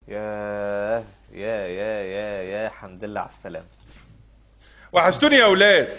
يا يا يا يا يا حمد لله على السلامة وحشتوني يا اولاد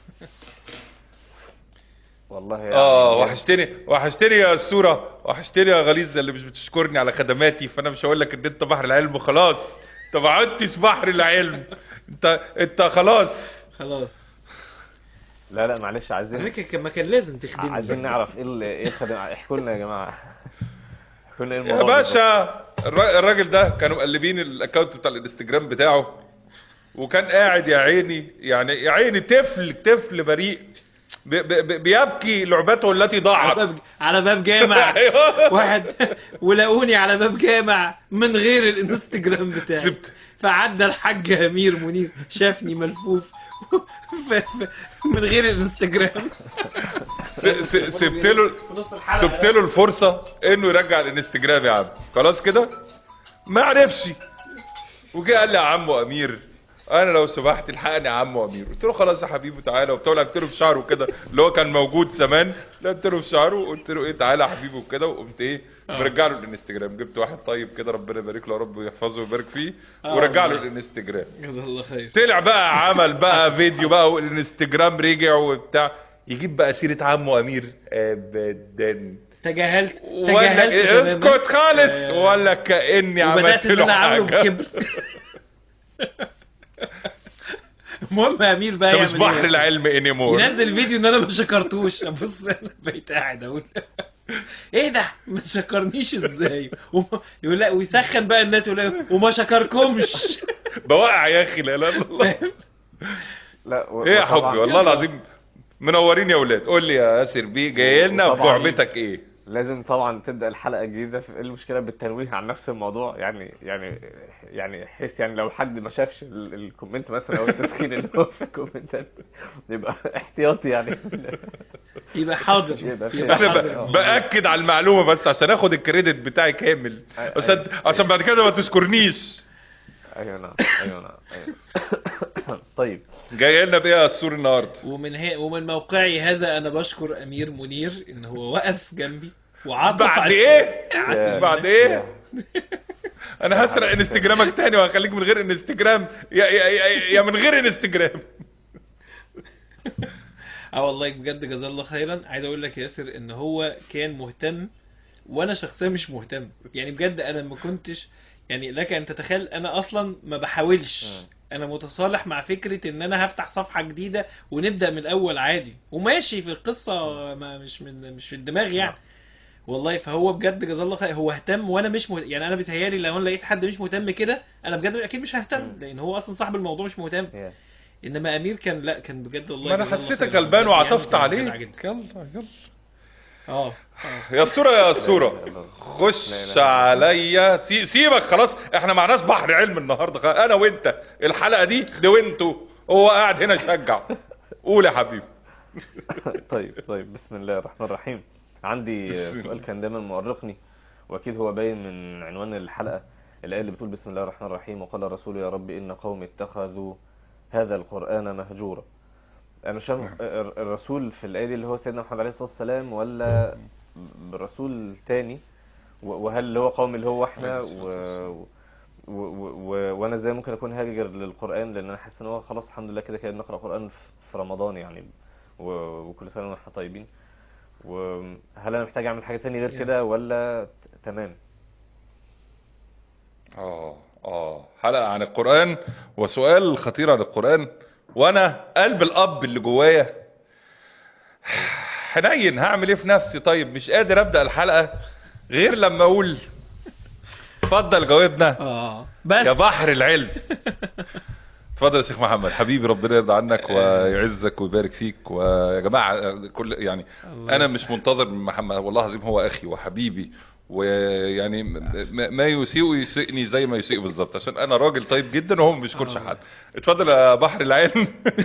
والله يعني اه بجد. وحشتني وحشتني يا الصورة وحشتني يا غليظ اللي مش بتشكرني على خدماتي فانا مش هقول لك ان انت بحر العلم خلاص انت ما عدتش بحر العلم انت انت خلاص خلاص لا لا معلش على عايزين فكره كان- ما كان لازم تخدمني عايزين نعرف ايه ال- ايه الخدمة احكوا لنا يا جماعة احكوا لنا ايه يا الموضوع باشا الر- الراجل ده كانوا مقلبين الاكونت بتاع الانستجرام بتاعه وكان قاعد يا عيني يعني يا عيني طفل طفل بريء بي- بي- بيبكي لعبته التي على ضاعت باب على باب جامع أيوه. واحد ولاقوني على باب جامع من غير الانستجرام بتاعي سبت فعدى الحاج امير منير شافني ملفوف ف- ف- من غير الانستجرام س- س- سبت له سبت له الفرصه انه يرجع الانستجرام يا عم خلاص كده ما عرفش وجه قال لي يا عم امير انا لو سمحت الحقني يا عم امير قلت له خلاص يا حبيبي تعالى وبتاع لعبت له في شعره كده اللي هو كان موجود زمان لعبت له في شعره وقلت له ايه تعالى يا حبيبي وكده وقمت ايه مرجع له الانستجرام جبت واحد طيب كده ربنا يبارك له يا رب ويحفظه ويبارك فيه آه ورجع له والله. الانستجرام جزاه الله خير طلع بقى عمل بقى فيديو بقى والانستجرام رجع وبتاع يجيب بقى سيرة عمه امير ابدا تجاهلت ولا تجاهلت تماماً. اسكت خالص آه. ولا كاني وبدات عملت ان له انا اعمله حاجه بكبر المهم امير بقى ده مش يعمل بحر إيه؟ العلم انيمور ينزل فيديو ان انا ما شكرتوش ابص انا بقيت قاعد اقول ايه ده ما شكرنيش ازاي وما- يقول لا ويسخن بقى الناس يقول لك وما شكركمش بوقع يا اخي لا لا لا لا و- ايه يا وطبعاً- حبي والله العظيم منورين يا اولاد قول لي يا ياسر بيه جاي لنا في وطبعاً. لعبتك ايه لازم طبعا تبدا الحلقه الجديده في ايه المشكله بالتنويه عن نفس الموضوع يعني يعني يعني حس يعني لو حد ما شافش ال- الكومنت مثلا او التسخين اللي هو في الكومنتات يبقى احتياطي يعني يبقى حاضر يبقى في- يبقى انا حاضر ب- باكد على المعلومه بس عشان اخد الكريدت بتاعي كامل عشان عشان بعد كده ما تشكرنيش ايوه نعم ايوه نعم ايوه طيب جاي لنا بايه يا السور النهارده ومن هي ومن موقعي هذا انا بشكر امير منير ان هو وقف جنبي وعطف بعد على- ايه يا- بعد ايه انا هسرق انستجرامك تاني وهخليك من غير انستجرام يا يا يا, يا من غير انستجرام اه والله بجد جزاه الله خيرا عايز اقول لك يا ياسر ان هو كان مهتم وانا شخصيا مش مهتم يعني بجد انا ما كنتش يعني لك ان تتخيل انا اصلا ما بحاولش مم. انا متصالح مع فكره ان انا هفتح صفحه جديده ونبدا من الاول عادي وماشي في القصه ما مش من مش في الدماغ يعني والله فهو بجد جزاه الله خير هو اهتم وانا مش مهتم يعني انا بيتهيالي لو انا لقيت حد مش مهتم كده انا بجد اكيد مش ههتم مم. لان هو اصلا صاحب الموضوع مش مهتم يا. انما امير كان لا كان بجد والله ما انا جزاه الله حسيتك خير. غلبان يعني وعطفت كان عليك جدع جدا. يلا يلا اه اه يا الصورة يا الصورة لا، لا، لا. خش لا، لا، لا. عليا سي- سيبك خلاص احنا معناش بحر علم النهارده خلاص. انا وانت الحلقة دي دي وانتوا هو قاعد هنا يشجع قول يا حبيبي طيب طيب بسم الله الرحمن الرحيم عندي بسم الله. سؤال كان دايما مؤرقني واكيد هو باين من عنوان الحلقه الايه اللي بتقول بسم الله الرحمن الرحيم وقال الرسول يا رب ان قوم اتخذوا هذا القران مهجورا انا مش فاهم الر- الرسول في الايه دي اللي هو سيدنا محمد عليه الصلاه والسلام ولا برسول تاني و- وهل اللي هو قوم اللي هو احنا عليه الصلاة و... والسلام. و... و... و... وانا ازاي ممكن اكون هاجر للقران لان انا حاسس ان هو خلاص الحمد لله كده كده بنقرا قران في- في رمضان يعني و... وكل سنه واحنا طيبين وهل انا محتاج اعمل حاجه تاني غير Yeah. كده ولا ت- تمام اه اه حلقة عن القرآن وسؤال خطير عن القرآن وانا قلب الاب اللي جوايا حنين هعمل ايه في نفسي طيب مش قادر ابدأ الحلقة غير لما اقول اتفضل جاوبنا اه بس يا بحر العلم اتفضل يا شيخ محمد حبيبي ربنا يرضى عنك ويعزك ويبارك فيك ويا جماعه كل يعني الله انا يسلمك. مش منتظر من محمد والله العظيم هو اخي وحبيبي ويعني م- ما يسيء يسيئني زي ما يسيء بالظبط عشان انا راجل طيب جدا وهو ما بيشكرش آه. حد اتفضل يا بحر العلم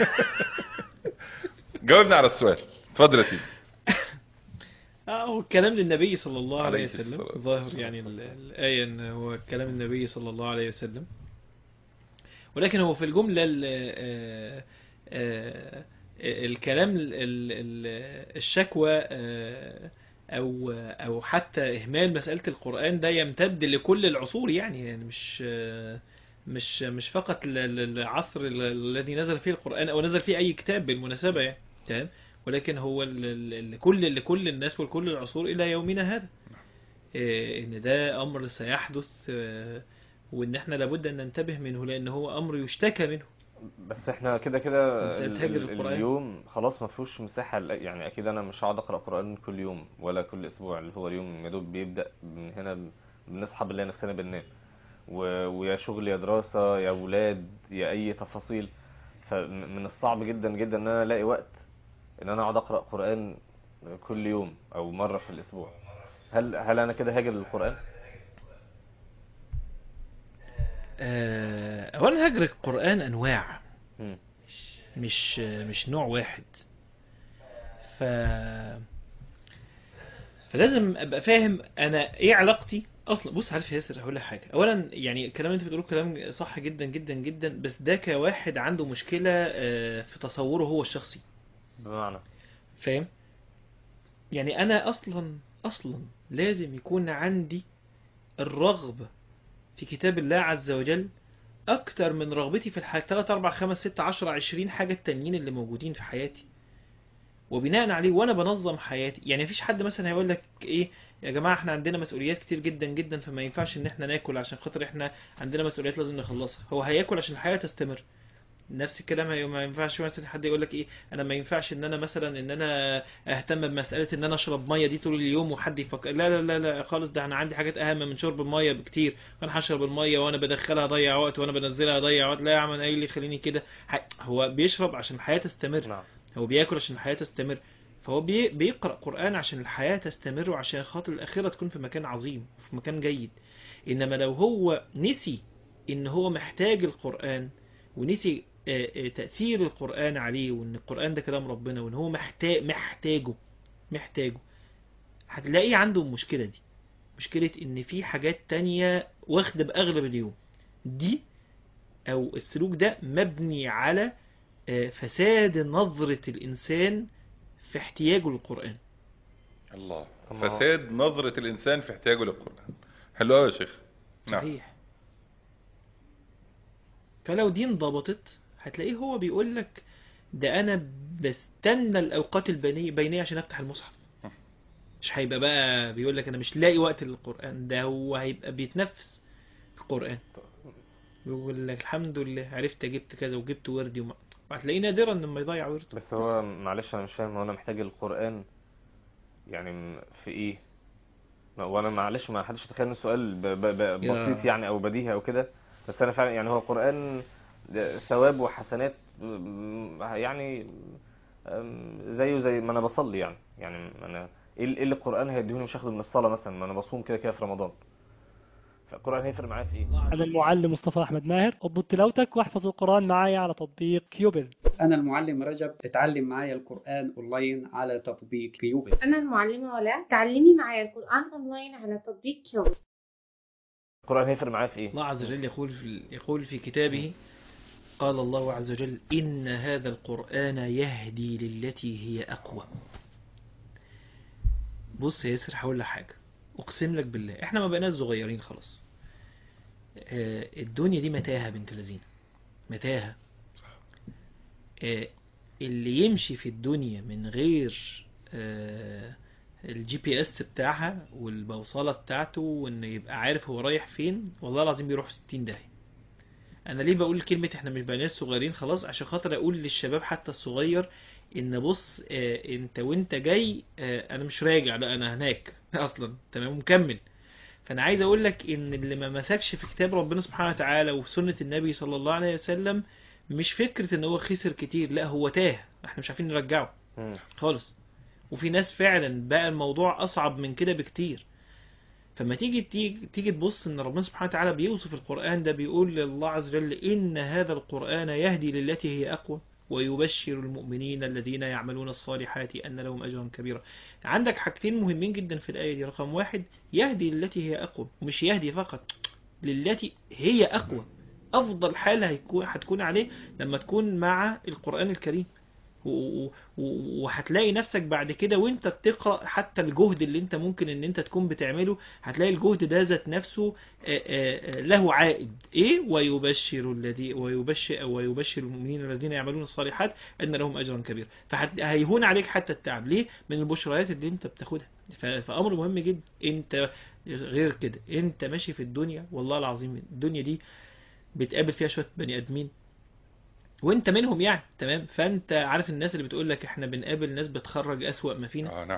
جاوبنا على السؤال اتفضل يا سيدي اه هو الكلام للنبي صلى الله عليه عليه وسلم الصلاة ظاهر والسلام. يعني ال- الآية ان هو كلام النبي صلى الله عليه وسلم ولكن هو في الجملة ال- آه، آه، الكلام ال- ال- ال- الشكوى آه، او او حتى اهمال مساله القران ده يمتد لكل العصور يعني, يعني مش مش مش فقط ل- ل- العصر ال- الذي نزل فيه القران او نزل فيه اي كتاب بالمناسبه يعني تمام ولكن هو ال- ال- لكل لكل الناس ولكل العصور الى يومنا هذا إيه، ان ده امر سيحدث آه، وان احنا لابد ان ننتبه منه لان هو امر يشتكى منه بس احنا كده كده مسألة ال- هجر ال- القرآن. اليوم خلاص ما فيهوش مساحة ل- يعني اكيد انا مش هقعد اقرا قرآن كل يوم ولا كل اسبوع اللي هو اليوم يا دوب بيبدأ من هنا ب- بنصحى بالله نفسنا بننام و- ويا شغل يا دراسة يا ولاد يا اي تفاصيل فمن الصعب جدا جدا ان انا الاقي وقت ان انا اقعد اقرا قرآن كل يوم او مرة في الاسبوع هل هل انا كده هاجر للقرآن؟ آه، اولا هجر القران انواع مم. مش مش نوع واحد ف فلازم ابقى فاهم انا ايه علاقتي اصلا بص عارف يا ياسر هقول لك حاجه اولا يعني الكلام اللي انت بتقوله كلام صح جدا جدا جدا بس ده كواحد عنده مشكله آه، في تصوره هو الشخصي بمعنى فاهم يعني انا اصلا اصلا لازم يكون عندي الرغبة في كتاب الله عز وجل اكتر من رغبتي في الحاجة 3 4 5 6 10 20 حاجة التانيين اللي موجودين في حياتي وبناء عليه وانا بنظم حياتي يعني مفيش حد مثلا هيقول لك ايه يا جماعه احنا عندنا مسؤوليات كتير جدا جدا فما ينفعش ان احنا ناكل عشان خاطر احنا عندنا مسؤوليات لازم نخلصها هو هياكل عشان الحياه تستمر نفس الكلام هي- ما ينفعش مثلا حد يقول لك ايه انا ما ينفعش ان انا مثلا ان انا اهتم بمساله ان انا اشرب ميه دي طول اليوم وحد يفكر لا لا لا لا خالص ده انا عندي حاجات اهم من شرب الميه بكتير انا هشرب الميه وانا بدخلها اضيع وقت وانا بنزلها اضيع وقت لا يا عم انا ايه اللي يخليني كده ح- هو بيشرب عشان الحياه تستمر نعم هو بياكل عشان الحياة تستمر فهو بي بيقرأ قرآن عشان الحياة تستمر وعشان خاطر الآخرة تكون في مكان عظيم في مكان جيد إنما لو هو نسي إن هو محتاج القرآن ونسي آه، آه، تأثير القرآن عليه وإن القرآن ده كلام ربنا وإن هو محتاج محتاجه محتاجه هتلاقيه عنده المشكلة دي مشكلة إن في حاجات تانية واخدة بأغلب اليوم دي أو السلوك ده مبني على آه، فساد نظرة الإنسان في احتياجه للقرآن الله طب ما هو- فساد نظرة الإنسان في احتياجه للقرآن حلو قوي يا شيخ نعم صحيح فلو دي انضبطت هتلاقيه هو بيقول لك ده أنا بستنى الأوقات البينية بينية عشان أفتح المصحف مش هيبقى بقى بيقول لك أنا مش لاقي وقت للقرآن ده هو هيبقى بيتنفس في القرآن بيقول لك الحمد لله عرفت جبت كذا وجبت وردي وما هتلاقيه نادرا لما يضيع ورد بس هو معلش انا مش فاهم هو انا محتاج القرآن يعني م- في ايه ما- وانا معلش ما حدش يتخيل إن السؤال ب- ب- ب- يا. بسيط يعني او بديهي او كده بس انا فعلا يعني هو القرآن ده ثواب وحسنات م- يعني أم، زيه زي ما انا بصلي يعني يعني انا ايه ال- إيه اللي القرآن هيديهوني مش هاخده من الصلاة مثلا ما انا بصوم كده كده في رمضان فالقرآن هيفرق معايا في ايه أنا المعلم مصطفى أحمد ماهر اضبط تلاوتك واحفظ القرآن معايا على تطبيق كيوبل أنا المعلم رجب اتعلم معايا القرآن أونلاين على تطبيق كيوبل أنا المعلمة ولاء تعلمي معايا القرآن أونلاين على تطبيق كيوبل القرآن هيفرق معايا في ايه الله عز وجل يقول في يقول في كتابه قال الله عز وجل إن هذا القرآن يهدي للتي هي أقوى بص يا ياسر هقول لك حاجة أقسم لك بالله إحنا ما بقيناش صغيرين خلاص آه، الدنيا دي متاهة بنت لذينه متاهة آه، اللي يمشي في الدنيا من غير آه، الجي بي اس بتاعها والبوصلة بتاعته وانه يبقى عارف هو رايح فين والله العظيم بيروح 60 داهية انا ليه بقول كلمة احنا مش بقى ناس صغيرين خلاص عشان خاطر اقول للشباب حتى الصغير ان بص اه انت وانت جاي اه انا مش راجع لا انا هناك اصلا تمام مكمل فانا عايز اقول لك ان اللي ما مسكش في كتاب ربنا سبحانه وتعالى وفي سنة النبي صلى الله عليه وسلم مش فكرة ان هو خسر كتير لا هو تاه احنا مش عارفين نرجعه مم. خالص وفي ناس فعلا بقى الموضوع اصعب من كده بكتير فما تيجي تيجي, تيجي تبص ان ربنا سبحانه وتعالى بيوصف القرآن ده بيقول لله عز وجل ان هذا القرآن يهدي للتي هي اقوى ويبشر المؤمنين الذين يعملون الصالحات ان لهم اجرا كبيرا عندك حاجتين مهمين جدا في الايه دي رقم واحد يهدي للتي هي اقوى ومش يهدي فقط للتي هي اقوى افضل حاله هيكون هتكون عليه لما تكون مع القرآن الكريم و- و- وهتلاقي نفسك بعد كده وانت بتقرأ حتى الجهد اللي انت ممكن ان انت تكون بتعمله هتلاقي الجهد ده ذات نفسه آه، آه، آه، له عائد ايه ويبشر الذي ويبشر ويبشر المؤمنين الذين يعملون الصالحات ان لهم اجرا كبيرا فهيهون عليك حتى التعب ليه من البشريات اللي انت بتاخدها ف- فامر مهم جدا انت غير كده انت ماشي في الدنيا والله العظيم الدنيا دي بتقابل فيها شويه بني ادمين وانت منهم يعني تمام فانت عارف الناس اللي بتقول لك احنا بنقابل ناس بتخرج اسوأ ما فينا اه نعم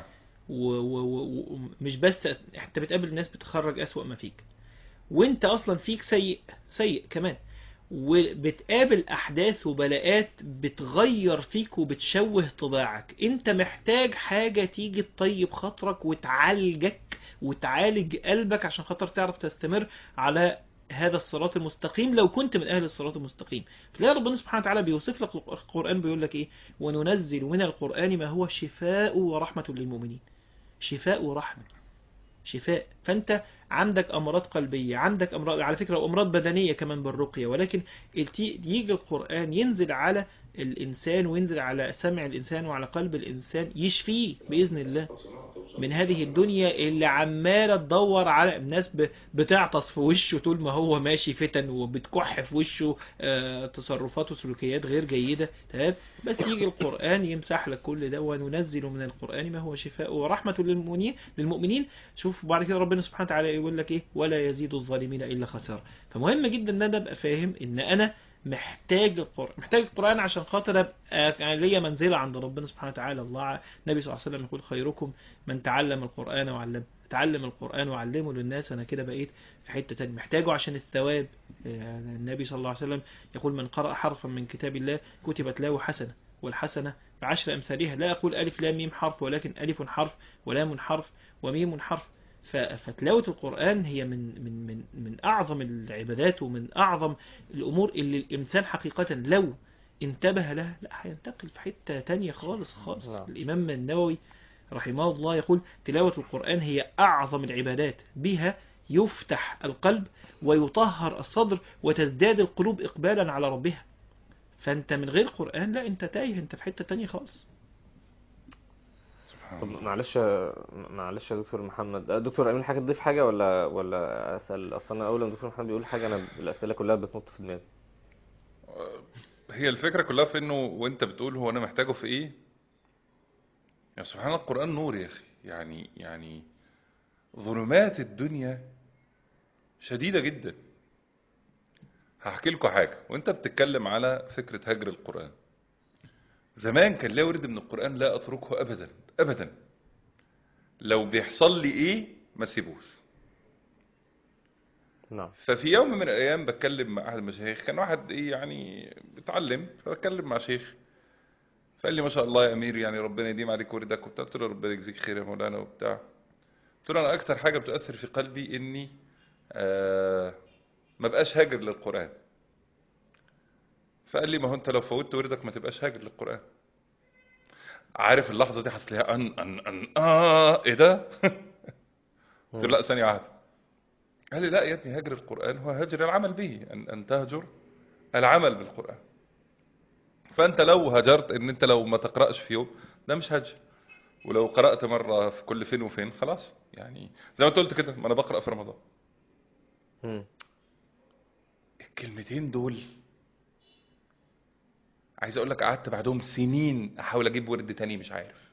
ومش بس انت بتقابل ناس بتخرج اسوأ ما فيك وانت اصلا فيك سيء سيء كمان وبتقابل احداث وبلاءات بتغير فيك وبتشوه طباعك انت محتاج حاجة تيجي تطيب خاطرك وتعالجك وتعالج قلبك عشان خاطر تعرف تستمر على هذا الصراط المستقيم لو كنت من اهل الصراط المستقيم تلاقي ربنا سبحانه وتعالى بيوصف لك القرآن بيقول لك ايه وننزل من القرآن ما هو شفاء ورحمة للمؤمنين شفاء ورحمة شفاء فانت عندك امراض قلبيه عندك امراض على فكره وامراض بدنيه كمان بالرقيه ولكن التي- يجي القران ينزل على الانسان وينزل على سمع الانسان وعلى قلب الانسان يشفيه باذن الله من هذه الدنيا اللي عماله تدور على الناس ب- بتعطس في وشه طول ما هو ماشي فتن وبتكح في وشه آه، تصرفات وسلوكيات غير جيده تمام بس يجي القران يمسح لك كل ده وننزل من القران ما هو شفاء ورحمه للمؤمنين للمؤمنين شوف بعد كده ربنا سبحانه وتعالى يقول لك ايه ولا يزيد الظالمين الا خسارة فمهم جدا ان انا ابقى فاهم ان انا محتاج القرآن محتاج القرآن عشان خاطر ابقى ليا منزلة عند ربنا سبحانه وتعالى الله النبي صلى الله عليه وسلم يقول خيركم من تعلم القرآن وعلمه تعلم القرآن وعلمه للناس انا كده بقيت في حتة تانية محتاجه عشان الثواب يعني النبي صلى الله عليه وسلم يقول من قرأ حرفا من كتاب الله كتبت له حسنة والحسنة بعشر أمثالها لا أقول ألف لام ميم حرف ولكن ألف حرف ولام حرف وميم حرف ف- فتلاوة القرآن هي من من من من أعظم العبادات ومن أعظم الأمور اللي الإنسان حقيقة لو انتبه لها لا هينتقل في حتة تانية خالص خالص نعم. الإمام النووي رحمه الله يقول تلاوة القرآن هي أعظم العبادات بها يفتح القلب ويطهر الصدر وتزداد القلوب إقبالا على ربها فأنت من غير قرآن لا أنت تايه أنت في حتة تانية خالص سبحان طب الله معلش معلش يا دكتور محمد آه، دكتور امين حاجه تضيف حاجه ولا ولا اسال اصلا انا اول لما دكتور محمد بيقول حاجه انا الاسئله كلها بتنط في دماغي هي الفكرة كلها في انه وانت بتقول هو انا محتاجه في ايه يا سبحان الله القرآن نور يا اخي يعني يعني ظلمات الدنيا شديدة جدا هحكي لكم حاجة وانت بتتكلم على فكرة هجر القرآن زمان كان لا ورد من القرآن لا اتركه ابدا ابدا لو بيحصل لي ايه ما سيبوش نعم ففي يوم من الايام بتكلم مع احد المشايخ كان واحد ايه يعني بيتعلم فبتكلم مع شيخ فقال لي ما شاء الله يا امير يعني ربنا يديم عليك وردك وبتاع قلت له ربنا يجزيك خير يا مولانا وبتاع قلت له انا اكتر حاجه بتاثر في قلبي اني آه ما بقاش هاجر للقران فقال لي ما هو انت لو فوتت وردك ما تبقاش هاجر للقران عارف اللحظه دي حصل لها ان ان ان اه ايه ده قلت له لا ثانيه واحده قال لي لا يا ابني هجر القرآن هو هجر العمل به أن, أن تهجر العمل بالقرآن فأنت لو هجرت أن أنت لو ما تقرأش في يوم ده مش هجر ولو قرأت مرة في كل فين وفين خلاص يعني زي ما أنت قلت كده ما أنا بقرأ في رمضان مم. الكلمتين دول عايز أقول لك قعدت بعدهم سنين أحاول أجيب ورد تاني مش عارف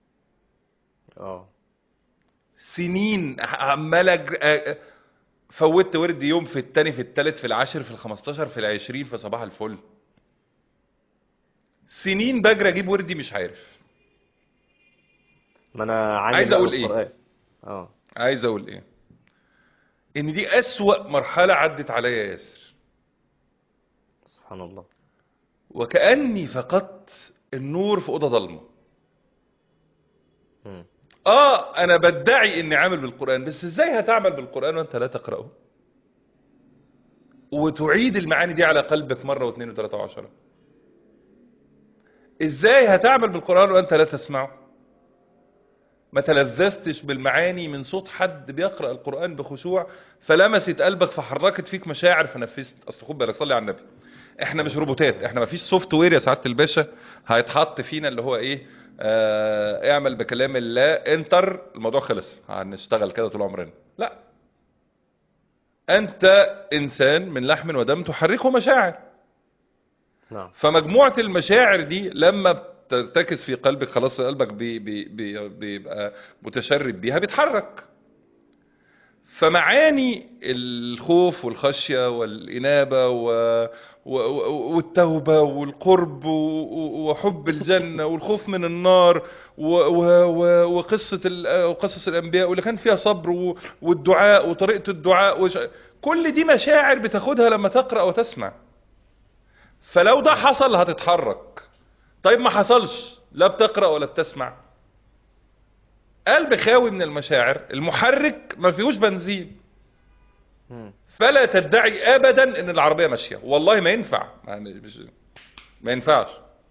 اه سنين عمال أجر... أ- فوتت ورد يوم في التاني في التالت في العاشر في الخمستاشر في العشرين في صباح الفل سنين بجري اجيب وردي مش عارف ما انا عندي عايز بقى أقول إيه؟ القرآن. اه عايز اقول ايه ان دي اسوأ مرحلة عدت عليا يا ياسر سبحان الله وكأني فقدت النور في أوضة ضلمة مم. اه انا بدعي اني عامل بالقرآن بس ازاي هتعمل بالقرآن وانت لا تقرأه وتعيد المعاني دي على قلبك مرة واثنين وثلاثة وعشرة ازاي هتعمل بالقرآن وانت لا تسمعه ما تلذذتش بالمعاني من صوت حد بيقرأ القرآن بخشوع فلمست قلبك فحركت فيك مشاعر فنفست اصل خد بالك صلي على النبي احنا مش روبوتات احنا مفيش سوفت وير يا سعاده الباشا هيتحط فينا اللي هو ايه آه اعمل بكلام الله انتر الموضوع خلص هنشتغل كده طول عمرنا لا انت انسان من لحم ودم تحركه مشاعر نعم فمجموعة المشاعر دي لما بترتكز في قلبك خلاص قلبك بي بي بي بيبقى متشرب بيها بيتحرك فمعاني الخوف والخشية والإنابة و... و... و- والتوبة والقرب و... و- وحب الجنة والخوف من النار و... و... و... وقصة ال... وقصص الأنبياء واللي كان فيها صبر و... والدعاء وطريقة الدعاء وش... كل دي مشاعر بتاخدها لما تقرأ وتسمع فلو ده حصل هتتحرك طيب ما حصلش لا بتقرأ ولا بتسمع قلب خاوي من المشاعر المحرك ما فيهوش بنزين مم. فلا تدعي ابدا ان العربية ماشية والله ما ينفع ما, مش ما ينفعش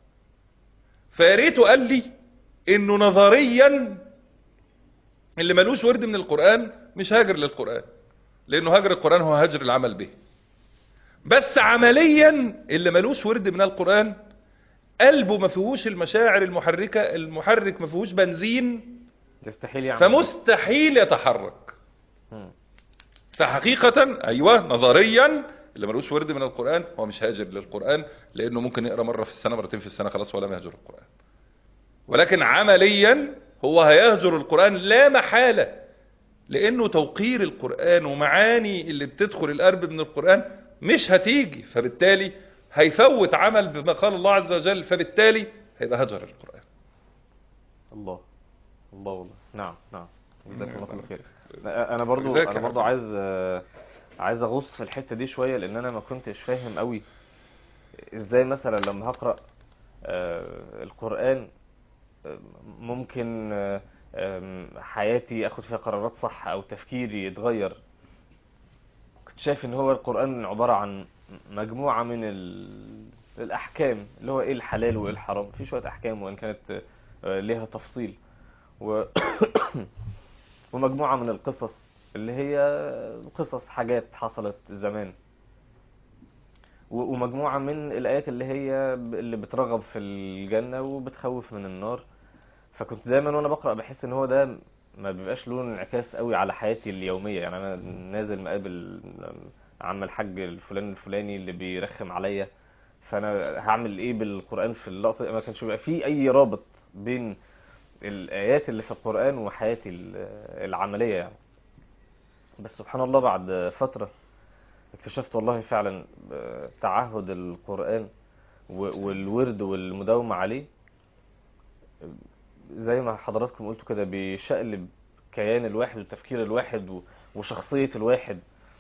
فياريته قال لي انه نظريا اللي ملوش ورد من القرآن مش هاجر للقرآن لانه هاجر القرآن هو هاجر العمل به بس عمليا اللي ملوش ورد من القرآن قلبه ما فيهوش المشاعر المحركة المحرك ما فيهوش بنزين يستحيل يعمل فمستحيل يتحرك مم. فحقيقة أيوة نظريا اللي ملوش ورد من القرآن هو مش هاجر للقرآن لأنه ممكن يقرأ مرة في السنة مرتين في السنة خلاص ولا يهجر القرآن ولكن عمليا هو هيهجر القرآن لا محالة لأنه توقير القرآن ومعاني اللي بتدخل القلب من القرآن مش هتيجي فبالتالي هيفوت عمل بما قال الله عز وجل فبالتالي هيبقى هجر القرآن الله الله والله نعم نعم جزاك الله كل خير انا برضو جزاك انا يا برضو حبيبي. عايز آه، عايز اغوص في الحته دي شويه لان انا ما كنتش فاهم قوي ازاي مثلا لما هقرا آه، القران آه، ممكن آه، آم، حياتي اخد فيها قرارات صح او تفكيري يتغير كنت شايف ان هو القران عباره عن مجموعه من ال- الاحكام اللي هو ايه الحلال وايه الحرام في شويه احكام وان كانت آه، ليها تفصيل و... ومجموعة من القصص اللي هي قصص حاجات حصلت زمان و- ومجموعة من الآيات اللي هي ب- اللي بترغب في الجنة وبتخوف من النار فكنت دايما وانا بقرأ بحس ان هو ده ما بيبقاش له انعكاس قوي على حياتي اليومية يعني انا نازل مقابل عم الحاج الفلاني الفلاني اللي بيرخم عليا فانا هعمل ايه بالقرآن في اللقطة دي؟ ما كانش بيبقى فيه اي رابط بين الآيات اللي في القرآن وحياتي ال- العملية يعني بس سبحان الله بعد فترة اكتشفت والله فعلا آه، تعهد القرآن و- والورد والمداومة عليه آه، زي ما حضراتكم قلتوا كده بيشقلب كيان الواحد وتفكير الواحد و- وشخصية الواحد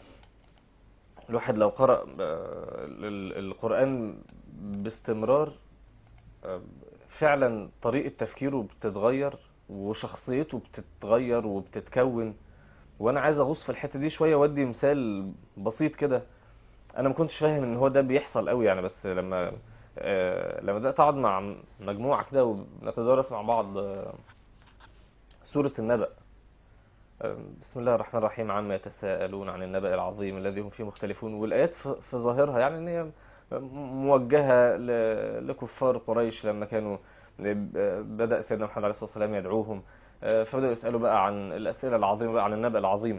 الواحد لو قرأ آه، ال- القرآن باستمرار آه، فعلا طريقة تفكيره بتتغير وشخصيته بتتغير وبتتكون وانا عايز اغوص في الحتة دي شوية وادي مثال بسيط كده انا ما كنتش فاهم ان هو ده بيحصل قوي يعني بس لما آه، لما بدأت اقعد مع مجموعة كده ونتدارس مع بعض آه، سورة النبأ آه، بسم الله الرحمن الرحيم عما يتساءلون عن النبأ العظيم الذي هم فيه مختلفون والآيات في في ظاهرها يعني ان هي موجهة ل- لكفار قريش لما كانوا بدأ سيدنا محمد عليه الصلاة والسلام يدعوهم آه، فبدأوا يسألوا بقى عن الأسئلة العظيمة بقى عن النبأ العظيم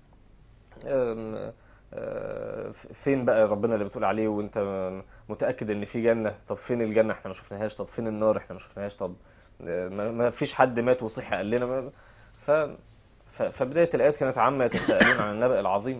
آم، آه، فين بقى ربنا اللي بتقول عليه وانت متأكد ان في جنة طب فين الجنة احنا ما شفناهاش طب فين النار احنا ما شفناهاش طب آه، ما ما فيش حد مات وصحي قال لنا ما- ف ف- فبداية الآيات كانت عامة يتساءلون عن النبأ العظيم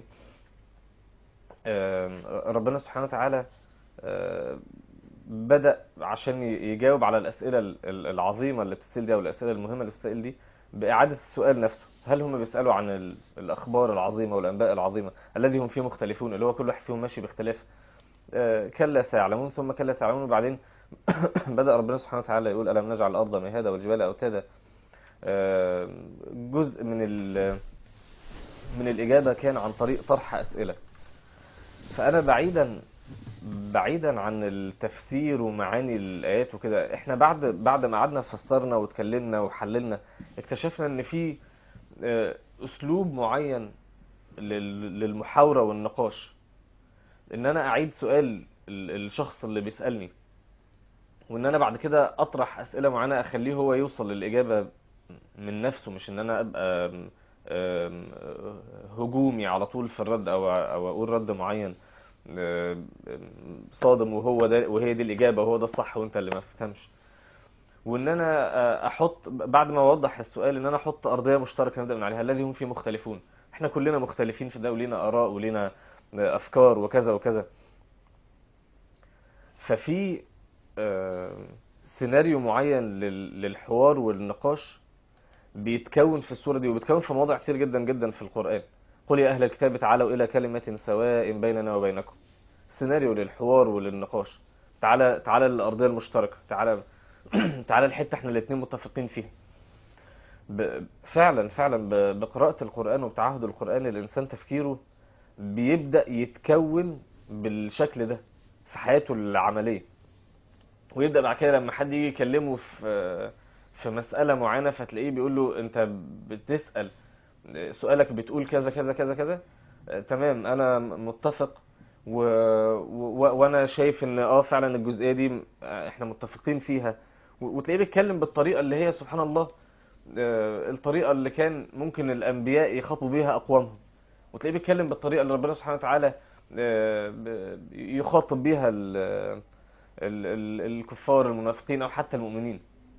آم، ربنا سبحانه وتعالى آه، بدأ عشان ي- يجاوب على الأسئلة ال- ال- العظيمة اللي بتسأل دي أو الأسئلة المهمة اللي بتسأل دي بإعادة السؤال نفسه هل هم بيسألوا عن ال- الأخبار العظيمة والأنباء العظيمة الذي هم فيه مختلفون اللي هو كل واحد فيهم ماشي باختلاف آه، كلا سيعلمون ثم كلا سيعلمون وبعدين بدأ ربنا سبحانه وتعالى يقول ألم نجعل الأرض مهادا والجبال أوتادا آه، جزء من ال- من الإجابة كان عن طريق طرح أسئلة فأنا بعيدا بعيدا عن التفسير ومعاني الآيات وكده احنا بعد بعد ما قعدنا فسرنا واتكلمنا وحللنا اكتشفنا ان في آه، اسلوب معين لل- للمحاورة والنقاش ان انا اعيد سؤال ال- الشخص اللي بيسالني وان انا بعد كده اطرح اسئله معينه اخليه هو يوصل للاجابه من نفسه مش ان انا ابقى أم، أم، هجومي على طول في الرد او او اقول رد معين أم، صادم وهو ده وهي دي الاجابه وهو ده الصح وانت اللي ما فهمش وان انا احط بعد ما اوضح السؤال ان انا احط ارضيه مشتركه نبدا من عليها الذي هم فيه مختلفون احنا كلنا مختلفين في ده ولينا اراء ولينا افكار وكذا وكذا ففي آه، سيناريو معين لل- للحوار والنقاش بيتكون في السورة دي وبيتكون في مواضع كتير جدا جدا في القرآن قل يا أهل الكتاب تعالوا إلى كلمة سواء بيننا وبينكم سيناريو للحوار وللنقاش تعالى تعالى للأرضية المشتركة تعالى تعالى الحتة احنا الاتنين متفقين فيها ب- فعلا فعلا ب- بقراءة القرآن وبتعهد القرآن الإنسان تفكيره بيبدأ يتكون بالشكل ده في حياته العملية ويبدأ بعد كده لما حد يجي يكلمه في في مسألة معينة فتلاقيه بيقول له انت بتسأل سؤالك بتقول كذا كذا كذا كذا آه، تمام انا متفق و... و... وانا شايف ان اه فعلا الجزئية دي آه، احنا متفقين فيها و... وتلاقيه بيتكلم بالطريقة اللي هي سبحان الله آه، الطريقة اللي كان ممكن الانبياء يخاطبوا بيها اقوامهم وتلاقيه بيتكلم بالطريقة اللي ربنا سبحانه وتعالى آه، ب- يخاطب بيها ال... ال... ال... الكفار المنافقين او حتى المؤمنين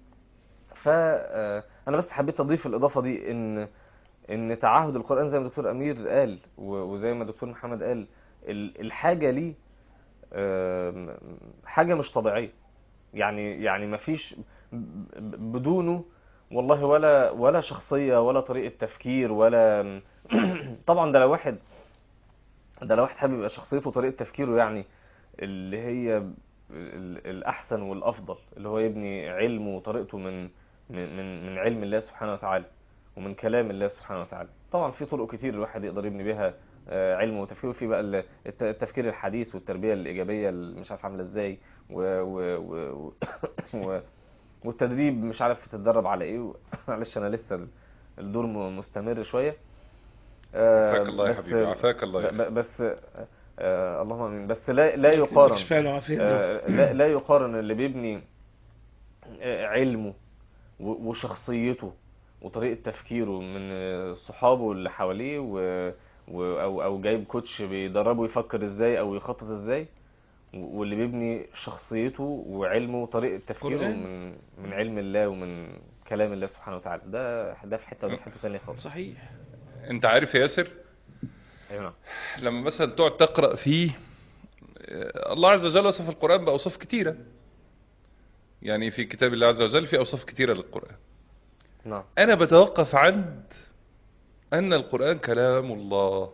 فانا بس حبيت اضيف الاضافه دي ان ان تعهد القران زي ما دكتور امير قال و- وزي ما دكتور محمد قال ال- الحاجه ليه آم، حاجه مش طبيعيه يعني يعني مفيش ب- بدونه والله ولا ولا شخصيه ولا طريقه تفكير ولا طبعا ده لو واحد ده لو واحد حابب يبقى شخصيته وطريقه تفكيره يعني اللي هي ال- الاحسن والافضل اللي هو يبني علمه وطريقته من من من من علم الله سبحانه وتعالى ومن كلام الله سبحانه وتعالى طبعا في طرق كتير الواحد يقدر يبني بيها آه، علمه وتفكيره في بقى ال- الت- التفكير الحديث والتربيه الايجابيه اللي مش عارف عامله ازاي و و و و والتدريب مش عارف تتدرب على ايه و- معلش انا لسه ال- الدور م- مستمر شويه آه، عافاك الله يا بس- حبيبي عافاك الله يا ب- ب- بس آه، اللهم امين بس لا لا يديك يقارن شفاء وعافية. آه، لا لا يقارن اللي بيبني آه، علمه و- وشخصيته وطريقة تفكيره من آه، صحابه اللي حواليه و... و... او او جايب كوتش بيدربه يفكر ازاي او يخطط ازاي و- واللي بيبني شخصيته وعلمه وطريقة تفكيره قرآن. من من علم الله ومن كلام الله سبحانه وتعالى ده ده في حتة وده في حتة ثانية خالص صحيح انت عارف يا ياسر ايوه نعم. لما مثلا تقعد تقرأ فيه آه، الله عز وجل وصف القرآن بأوصاف كتيرة يعني في كتاب الله عز وجل في أوصاف كتيرة للقرآن نعم أنا بتوقف عند أن القرآن كلام الله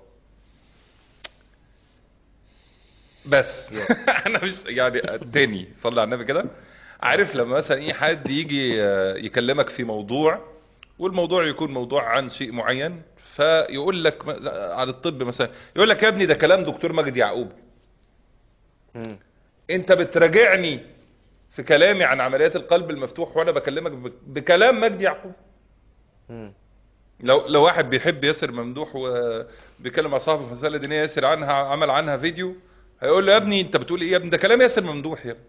بس أنا مش يعني تاني صلي على النبي كده عارف لما مثلا ايه حد يجي آه، يكلمك في موضوع والموضوع يكون موضوع عن شيء معين فيقول لك م- على الطب مثلا يقول لك يا ابني ده كلام دكتور مجدي يعقوب مم. انت بتراجعني في كلامي عن عمليات القلب المفتوح وانا بكلمك ب- بكلام مجدي يعقوب مم. لو لو واحد بيحب ياسر ممدوح وبيتكلم مع صاحبه في مسألة دينية ياسر عنها عمل عنها فيديو هيقول له يا ابني انت بتقول ايه يا ابني ده كلام ياسر ممدوح يا ابني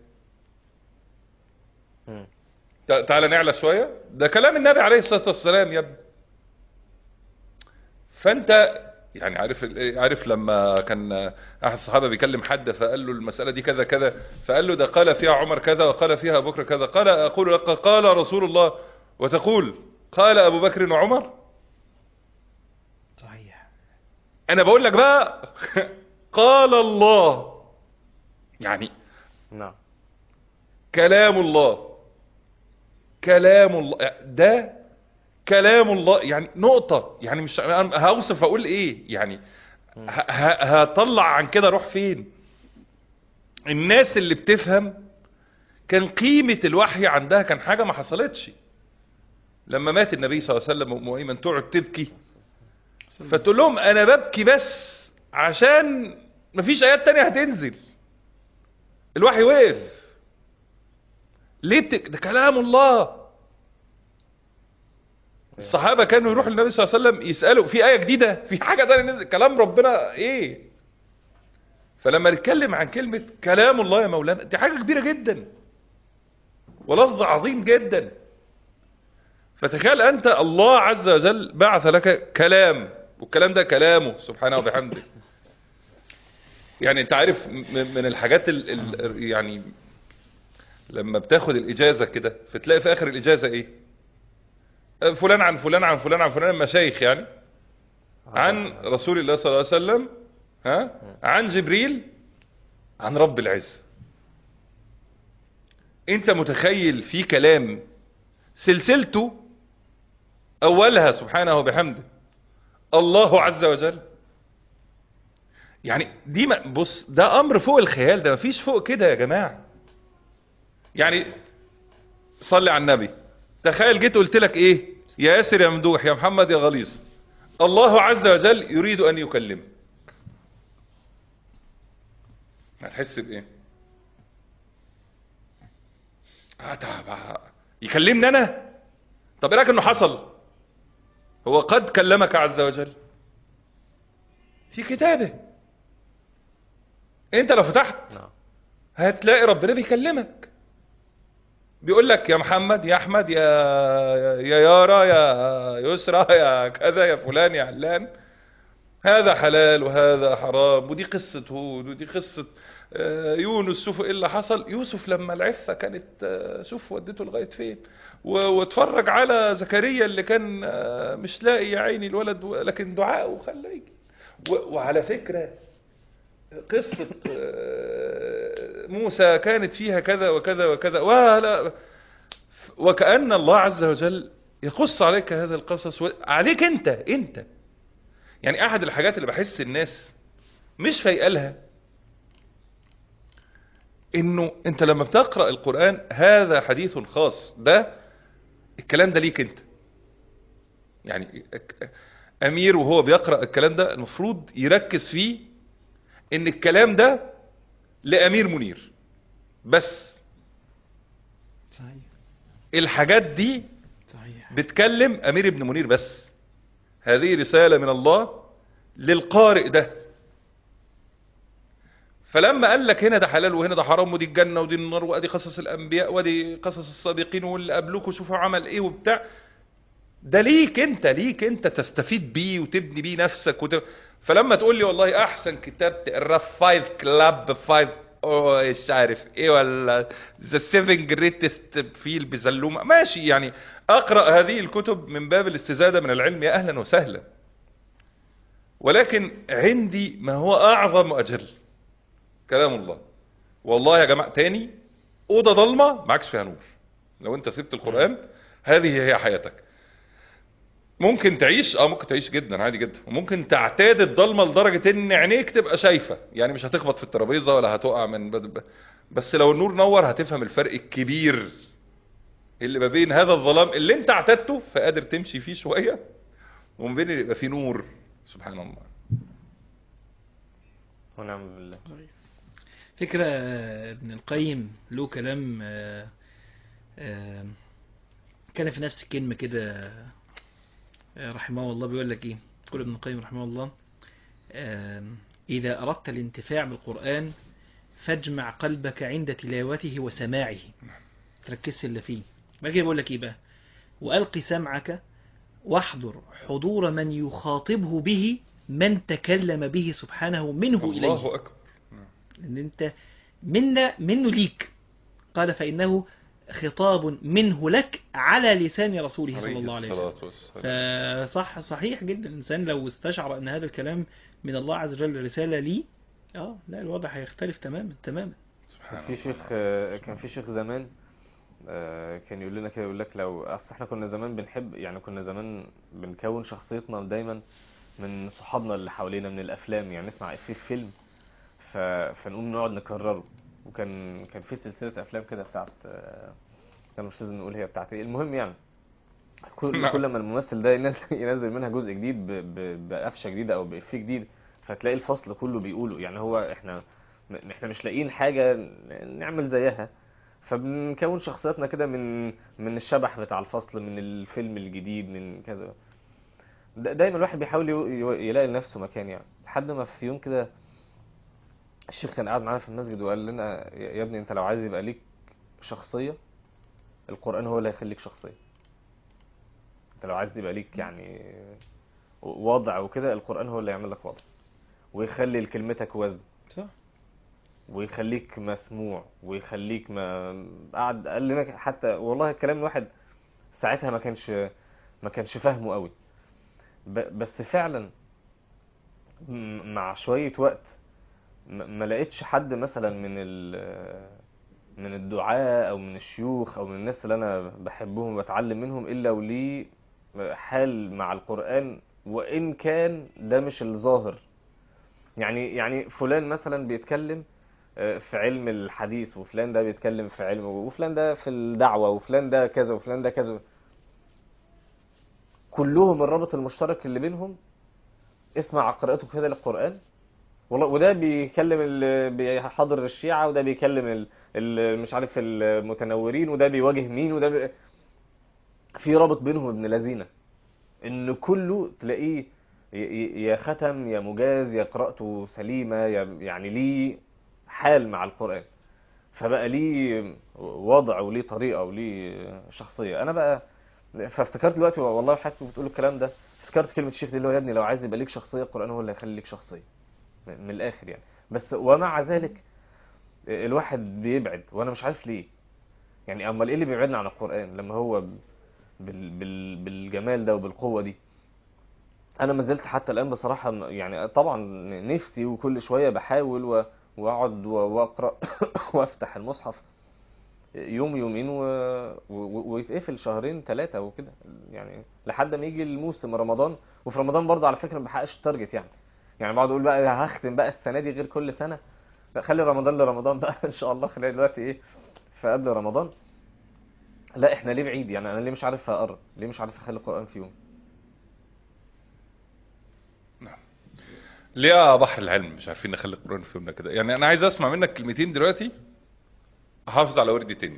مم. تع- تعالى نعلى شوية ده كلام النبي عليه الصلاة والسلام يا ابني فانت يعني عارف ال- عارف لما كان احد الصحابه بيكلم حد فقال له المساله دي كذا كذا فقال له ده قال فيها عمر كذا وقال فيها ابو بكر كذا قال اقول لك قال رسول الله وتقول قال ابو بكر وعمر صحيح انا بقول لك بقى قال الله يعني نعم كلام الله كلام الله ده كلام الله يعني نقطة يعني مش أنا هوصف اقول ايه يعني ه- ه- هطلع عن كده اروح فين الناس اللي بتفهم كان قيمة الوحي عندها كان حاجة ما حصلتش لما مات النبي صلى الله عليه وسلم ام ايمن تقعد تبكي فتقول لهم انا ببكي بس عشان مفيش ايات تانية هتنزل الوحي وقف ليه بتك... ده كلام الله الصحابة كانوا يروحوا للنبي صلى الله عليه وسلم يسألوا في آية جديدة في حاجة تانية نزل كلام ربنا ايه فلما نتكلم عن كلمة كلام الله يا مولانا دي حاجة كبيرة جدا ولفظ عظيم جدا فتخيل أنت الله عز وجل بعث لك كلام والكلام ده كلامه سبحانه وبحمده يعني انت عارف م- من الحاجات ال ال يعني لما بتاخد الإجازة كده فتلاقي في آخر الإجازة إيه فلان عن فلان عن فلان عن فلان مشايخ يعني عن رسول الله صلى الله عليه وسلم ها عن جبريل عن رب العزة انت متخيل في كلام سلسلته اولها سبحانه وبحمده الله عز وجل يعني دي ما بص ده امر فوق الخيال ده مفيش فوق كده يا جماعة يعني صلي على النبي تخيل جيت قلت لك ايه يا ياسر يا ممدوح يا محمد يا غليظ الله عز وجل يريد ان يكلمك هتحس بايه آه ده بقى- يكلمني انا طب ايه رايك انه حصل هو قد كلمك عز وجل في كتابه انت لو فتحت نعم هتلاقي ربنا بيكلمك بيقول لك يا محمد يا احمد يا يا يارا يا يسرى يا كذا يا فلان يا علان هذا حلال وهذا حرام ودي قصة هود ودي قصة آه، يونس شوف ايه اللي حصل يوسف لما العفة كانت آه، شوف ودته لغاية فين و- واتفرج على زكريا اللي كان آه، مش لاقي يا عيني الولد و- لكن دعاءه خلاه يجي و- وعلى فكرة قصة آه، موسى كانت فيها كذا وكذا وكذا ولا وكأن الله عز وجل يقص عليك هذا القصص و- عليك انت انت يعني احد الحاجات اللي بحس الناس مش فايقالها انه انت لما بتقرأ القرآن هذا حديث خاص ده الكلام ده ليك انت يعني امير وهو بيقرأ الكلام ده المفروض يركز فيه ان الكلام ده لامير منير بس صحيح الحاجات دي صحيح بتكلم امير ابن منير بس هذه رسالة من الله للقارئ ده فلما قال لك هنا ده حلال وهنا ده حرام ودي الجنة ودي النار وادي قصص الانبياء وادي قصص السابقين واللي قبلكوا شوفوا عمل ايه وبتاع ده ليك انت ليك انت تستفيد بيه وتبني بيه نفسك وت... فلما تقول لي والله احسن كتاب تقراه فايف كلاب فايف او مش عارف ايه ولا ذا سيفن جريتست فيل بزلومه ماشي يعني اقرا هذه الكتب من باب الاستزاده من العلم يا اهلا وسهلا ولكن عندي ما هو اعظم واجل كلام الله والله يا جماعه تاني اوضه ضلمه معكش فيها نور لو انت سبت القران هذه هي حياتك ممكن تعيش اه ممكن تعيش جدا عادي جدا وممكن تعتاد الضلمه لدرجه ان عينيك تبقى شايفه يعني مش هتخبط في الترابيزه ولا هتقع من بد... بس لو النور نور هتفهم الفرق الكبير اللي ما بين هذا الظلام اللي انت اعتدته فقادر تمشي فيه شويه وما بين اللي يبقى فيه نور سبحان الله ونعم بالله فكرة آه، ابن القيم له كلام آه، آه، كان في نفس الكلمة كده آه، رحمه الله بيقول لك ايه يقول ابن القيم رحمه الله آه، إذا أردت الانتفاع بالقرآن فاجمع قلبك عند تلاوته وسماعه تركز اللي فيه بعد كده بيقول لك ايه بقى وألقي سمعك واحضر حضور من يخاطبه به من تكلم به سبحانه منه إليه الله اكبر ان انت منا منه ليك قال فانه خطاب منه لك على لسان رسوله صلى الله عليه وسلم الصلاة والسلام فصح صحيح جدا الانسان لو استشعر ان هذا الكلام من الله عز وجل رساله لي اه لا الوضع هيختلف تماما تماما سبحان في شيخ آه، كان في شيخ زمان آه، كان يقول لنا كده يقول لك لو اصل احنا كنا زمان بنحب يعني كنا زمان بنكون شخصيتنا دايما من صحابنا اللي حوالينا من الافلام يعني نسمع افيه في فيلم ف... فنقوم نقعد نكرره وكان كان في سلسله افلام كده بتاعت آه، كان مش لازم نقول هي بتاعت ايه المهم يعني كل نعم. كل ما الممثل ده ينزل, ينزل منها جزء جديد ب... ب... بقفشه جديده او بافيه جديد فتلاقي الفصل كله بيقوله يعني هو احنا م- احنا مش لاقيين حاجه نعمل زيها فبنكون شخصياتنا كده من من الشبح بتاع الفصل من الفيلم الجديد من كذا دا- دايما الواحد بيحاول يو- يو- يلاقي لنفسه مكان يعني لحد ما في يوم كده الشيخ كان قاعد معانا في المسجد وقال لنا يا يا ابني انت لو عايز يبقى ليك شخصية القرآن هو اللي هيخليك شخصية انت لو عايز يبقى ليك يعني وضع وكده القرآن هو اللي يعمل لك وضع ويخلي لكلمتك وزن صح ويخليك مسموع ويخليك ما قعد قال لنا حتى والله الكلام الواحد ساعتها ما كانش ما كانش فاهمه قوي ب- بس فعلا م- مع شوية وقت ما ما لقيتش حد مثلا من ال من الدعاة او من الشيوخ او من الناس اللي انا بحبهم وبتعلم منهم الا وليه حال مع القرآن وان كان ده مش الظاهر يعني يعني فلان مثلا بيتكلم آه، في علم الحديث وفلان ده بيتكلم في علم وفلان ده في الدعوة وفلان ده كذا وفلان ده كذا كلهم الرابط المشترك اللي بينهم اسمع قراءته كده للقرآن والله وده بيكلم اللي بيحضر الشيعة وده بيكلم ال- ال- مش عارف المتنورين وده بيواجه مين وده بي... في رابط بينهم ابن لذينه ان كله تلاقيه ي- ي- يا ختم يا مجاز يا قراءته سليمة يا يعني ليه حال مع القرآن فبقى ليه وضع وليه طريقة وليه شخصية انا بقى فافتكرت دلوقتي والله حضرتك بتقول الكلام ده افتكرت كلمة الشيخ دي اللي هو يا ابني لو عايز يبقى ليك شخصية القرآن هو اللي هيخلي ليك شخصية من الاخر يعني بس ومع ذلك الواحد بيبعد وانا مش عارف ليه يعني امال ايه اللي بيبعدنا عن القرآن لما هو بال بال بالجمال ده وبالقوة دي انا ما زلت حتى الان بصراحة م- يعني طبعا نفسي وكل شوية بحاول و- واقعد و- واقرا وافتح المصحف يوم يومين و... و... ويتقفل شهرين ثلاثة وكده يعني لحد ما يجي الموسم رمضان وفي رمضان برضه على فكرة ما بحققش التارجت يعني يعني بقعد اقول بقى هختم بقى السنة دي غير كل سنة لا خلي رمضان لرمضان بقى ان شاء الله خلينا دلوقتي ايه فقبل رمضان لا احنا ليه بعيد يعني انا ليه مش عارف اقرب ليه مش عارف اخلي القرآن في يوم ليه يا بحر العلم مش عارفين نخلي القرآن في يومنا كده يعني انا عايز اسمع منك كلمتين دلوقتي احافظ على وردي تاني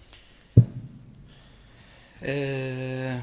آه،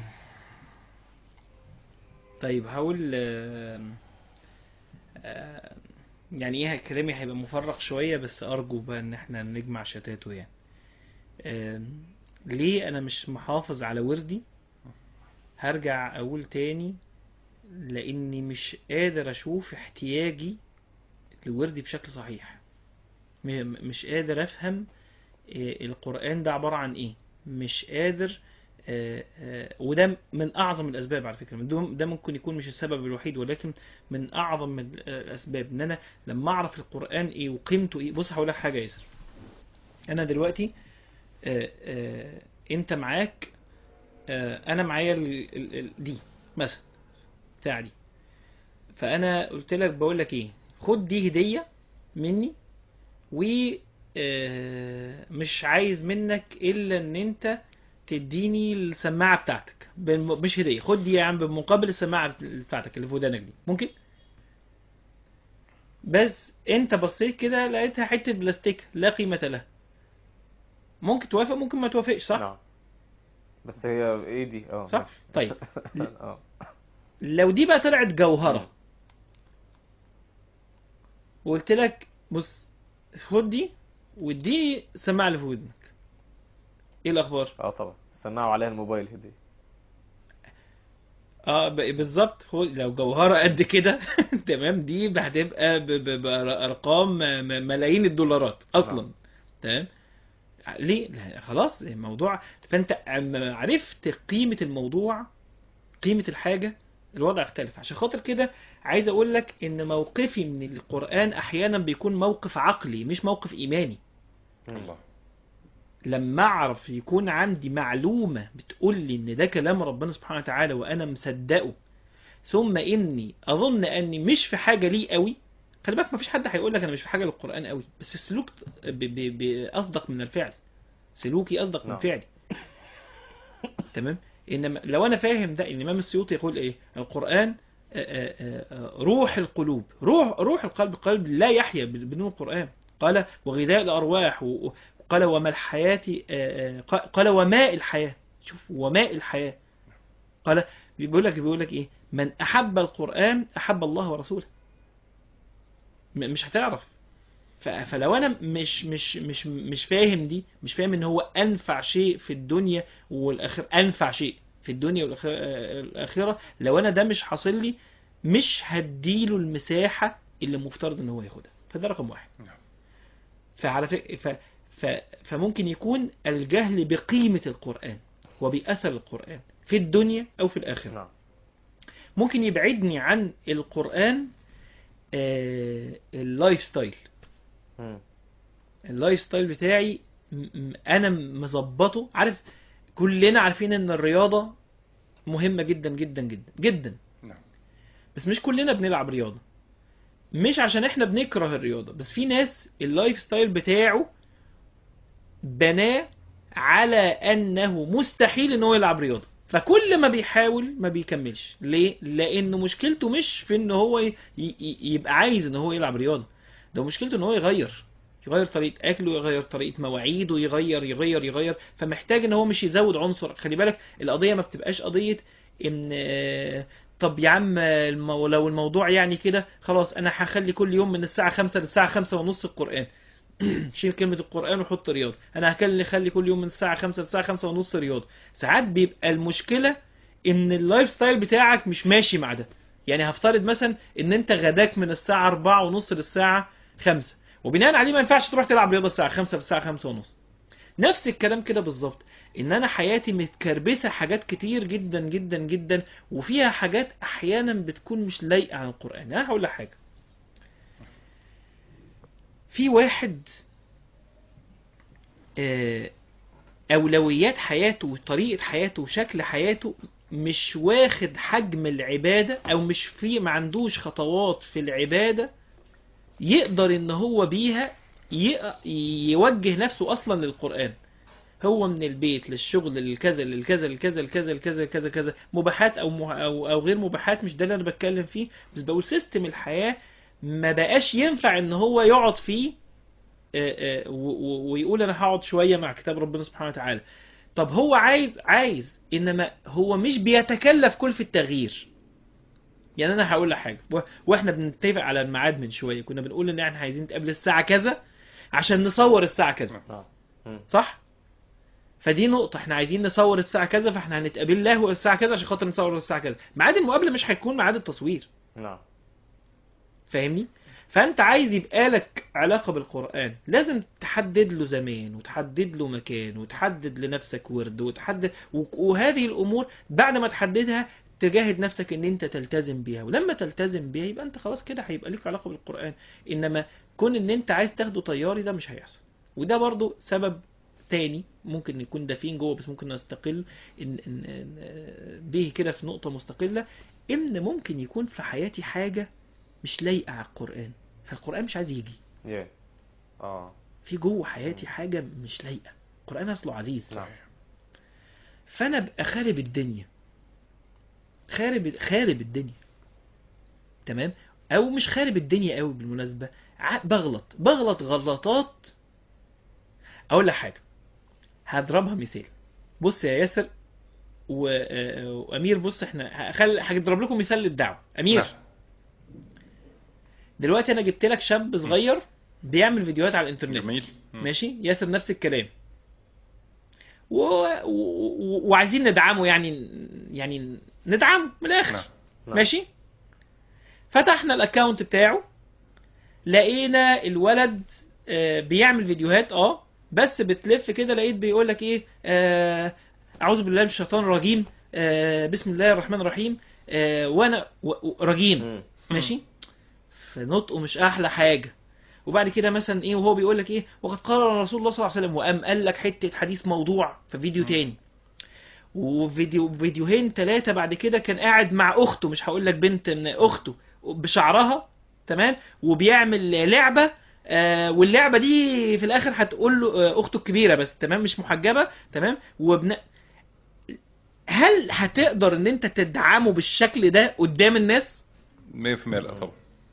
طيب هقول آه، آه، يعني ايه كلامي هيبقى مفرغ شوية بس ارجو بقى ان احنا نجمع شتاته يعني آه، ليه انا مش محافظ على وردي هرجع اقول تاني لاني مش قادر اشوف احتياجي لوردي بشكل صحيح م- مش قادر افهم آه، القرآن ده عبارة عن ايه مش قادر آه، آه، وده من اعظم الاسباب على فكره من دون- ده ممكن يكون مش السبب الوحيد ولكن من اعظم ال- آه، الاسباب ان انا لما اعرف القران ايه وقيمته ايه بص هقول لك حاجه يا ياسر انا دلوقتي آه، آه، انت معاك آه، انا معايا ال- ال- ال- دي مثلا بتاع دي فانا قلت لك بقول لك ايه خد دي هديه مني و آه، مش عايز منك الا ان انت تديني السماعه بتاعتك بالم... مش هديه خد دي يا عم بمقابل السماعه بتاعتك اللي في ودانك دي ممكن بس انت بصيت كده لقيتها حته بلاستيك لا قيمه لها ممكن توافق ممكن ما توافقش صح نعم بس هي ايه دي اه صح؟ ماشي. طيب. اه لو دي بقى طلعت جوهره وقلت لك بص خد دي واديني السماعه اللي في ودنك ايه الاخبار اه طبعا سمعوا عليها الموبايل هدية اه ب- بالظبط هو لو جوهرة قد كده تمام دي هتبقى ب- ب- بارقام م- ملايين الدولارات اصلا نعم. تمام ليه لا، خلاص الموضوع فانت اما عرفت قيمة الموضوع قيمة الحاجة الوضع اختلف عشان خاطر كده عايز اقول لك ان موقفي من القرآن احيانا بيكون موقف عقلي مش موقف ايماني الله لما اعرف يكون عندي معلومة بتقول لي ان ده كلام ربنا سبحانه وتعالى وانا مصدقه ثم اني اظن اني مش في حاجة ليه قوي خلي بالك مفيش حد هيقول لك انا مش في حاجة للقرآن قوي بس السلوك ب- ب- ب- اصدق من الفعل سلوكي اصدق من نعم. فعلي تمام انما لو انا فاهم ده ان الامام السيوطي يقول ايه القرآن آه، آه، آه، روح القلوب روح روح القلب القلب لا يحيا بدون القرآن قال وغذاء الأرواح و- قال وما الحياة آه، آه، قال وماء الحياة شوف وماء الحياة قال بيقول لك بيقول لك ايه من احب القرآن احب الله ورسوله م- مش هتعرف ف- فلو انا مش مش مش مش فاهم دي مش فاهم ان هو انفع شيء في الدنيا والاخره انفع شيء في الدنيا والاخره لو انا ده مش حاصل لي مش هديله المساحه اللي مفترض ان هو ياخدها فده رقم واحد نعم. فعلى فكره ف... ف... فممكن يكون الجهل بقيمه القران وباثر القران في الدنيا او في الاخره نعم ممكن يبعدني عن القرآن آه، اللايف ستايل مم. اللايف ستايل بتاعي م- م- انا مظبطه عارف كلنا عارفين ان الرياضة مهمة جدا جدا جدا جدا نعم. بس مش كلنا بنلعب رياضة مش عشان احنا بنكره الرياضة بس في ناس اللايف ستايل بتاعه بناه على انه مستحيل ان هو يلعب رياضة فكل ما بيحاول ما بيكملش ليه لانه مشكلته مش في ان هو ي- ي- يبقى عايز ان هو يلعب رياضة ده مشكلته ان هو يغير يغير طريقة اكله يغير طريقة مواعيده يغير يغير يغير فمحتاج ان هو مش يزود عنصر خلي بالك القضية ما بتبقاش قضية ان آه، طب يا عم المو... لو الموضوع يعني كده خلاص انا هخلي كل يوم من الساعة خمسة للساعة خمسة ونص القرآن شيل كلمة القرآن وحط رياضة انا هخلي خلي كل يوم من الساعة خمسة للساعة خمسة ونص رياضة ساعات بيبقى المشكلة ان اللايف ستايل بتاعك مش ماشي مع ده يعني هفترض مثلا ان انت غداك من الساعة أربعة ونص للساعة خمسة وبناء عليه ما ينفعش تروح تلعب رياضة الساعة خمسة للساعة خمسة ونص نفس الكلام كده بالظبط ان انا حياتي متكربسه حاجات كتير جدا جدا جدا وفيها حاجات احيانا بتكون مش لايقه على القران انا هقول لك حاجه في واحد آه، اولويات حياته وطريقه حياته وشكل حياته مش واخد حجم العباده او مش في ما عندوش خطوات في العباده يقدر ان هو بيها ي- يوجه نفسه اصلا للقران هو من البيت للشغل للكذا للكذا للكذا للكذا للكذا لكذا كذا مباحات او مه- او او غير مباحات مش ده اللي انا بتكلم فيه بس بقول سيستم الحياه ما بقاش ينفع ان هو يقعد فيه آه، آه، و- و- ويقول انا هقعد شويه مع كتاب ربنا سبحانه وتعالى طب هو عايز عايز انما هو مش بيتكلف كل في التغيير يعني انا هقول لك حاجه و- واحنا بنتفق على الميعاد من شويه كنا بنقول ان احنا عايزين نتقابل الساعه كذا عشان نصور الساعه كذا نعم مم. صح فدي نقطة احنا عايزين نصور الساعة كذا فاحنا هنتقابل له الساعة كذا عشان خاطر نصور الساعة كذا ميعاد المقابلة مش هيكون ميعاد التصوير نعم فاهمني فانت عايز يبقى لك علاقة بالقرآن لازم تحدد له زمان وتحدد له مكان وتحدد لنفسك ورد وتحدد و- وهذه الامور بعد ما تحددها تجاهد نفسك ان انت تلتزم بيها ولما تلتزم بيها يبقى انت خلاص كده هيبقى ليك علاقة بالقرآن انما كون ان انت عايز تاخده طياري ده مش هيحصل وده برضو سبب تاني ممكن يكون دافين جوه بس ممكن نستقل إن إن إن به كده في نقطة مستقلة إن ممكن يكون في حياتي حاجة مش لايقة على القرآن فالقرآن مش عايز يجي يا اه في جوه حياتي حاجة مش لايقة القرآن أصله عزيز نعم فأنا أبقى خارب الدنيا خارب خارب الدنيا تمام أو مش خارب الدنيا قوي بالمناسبة ع- بغلط بغلط غلطات أقول لك حاجة هضربها مثال بص يا ياسر و... آه، وامير بص احنا هخل... هضرب لكم مثال للدعوه امير نعم. دلوقتي دلوقتي انا جبت لك شاب صغير بيعمل فيديوهات على الانترنت جميل مم. ماشي ياسر نفس الكلام و... و... و... وعايزين ندعمه يعني يعني ندعمه من الاخر نعم. نعم. ماشي فتحنا الاكونت بتاعه لقينا الولد آه، بيعمل فيديوهات اه بس بتلف كده لقيت بيقول لك ايه آه، اعوذ بالله من الشيطان الرجيم آه، بسم الله الرحمن الرحيم آه، وانا و- و- رجيم مم. ماشي فنطقه مش احلى حاجه وبعد كده مثلا ايه وهو بيقول لك ايه وقد قال رسول الله صلى الله عليه وسلم وقام قال لك حته حديث موضوع في فيديو تاني وفيديو فيديوهين ثلاثه بعد كده كان قاعد مع اخته مش هقول لك بنت من اخته بشعرها تمام وبيعمل لعبه آه واللعبه دي في الاخر هتقول له آه اخته الكبيره بس تمام مش محجبه تمام وابن هل هتقدر ان انت تدعمه بالشكل ده قدام الناس 100% لا طبعا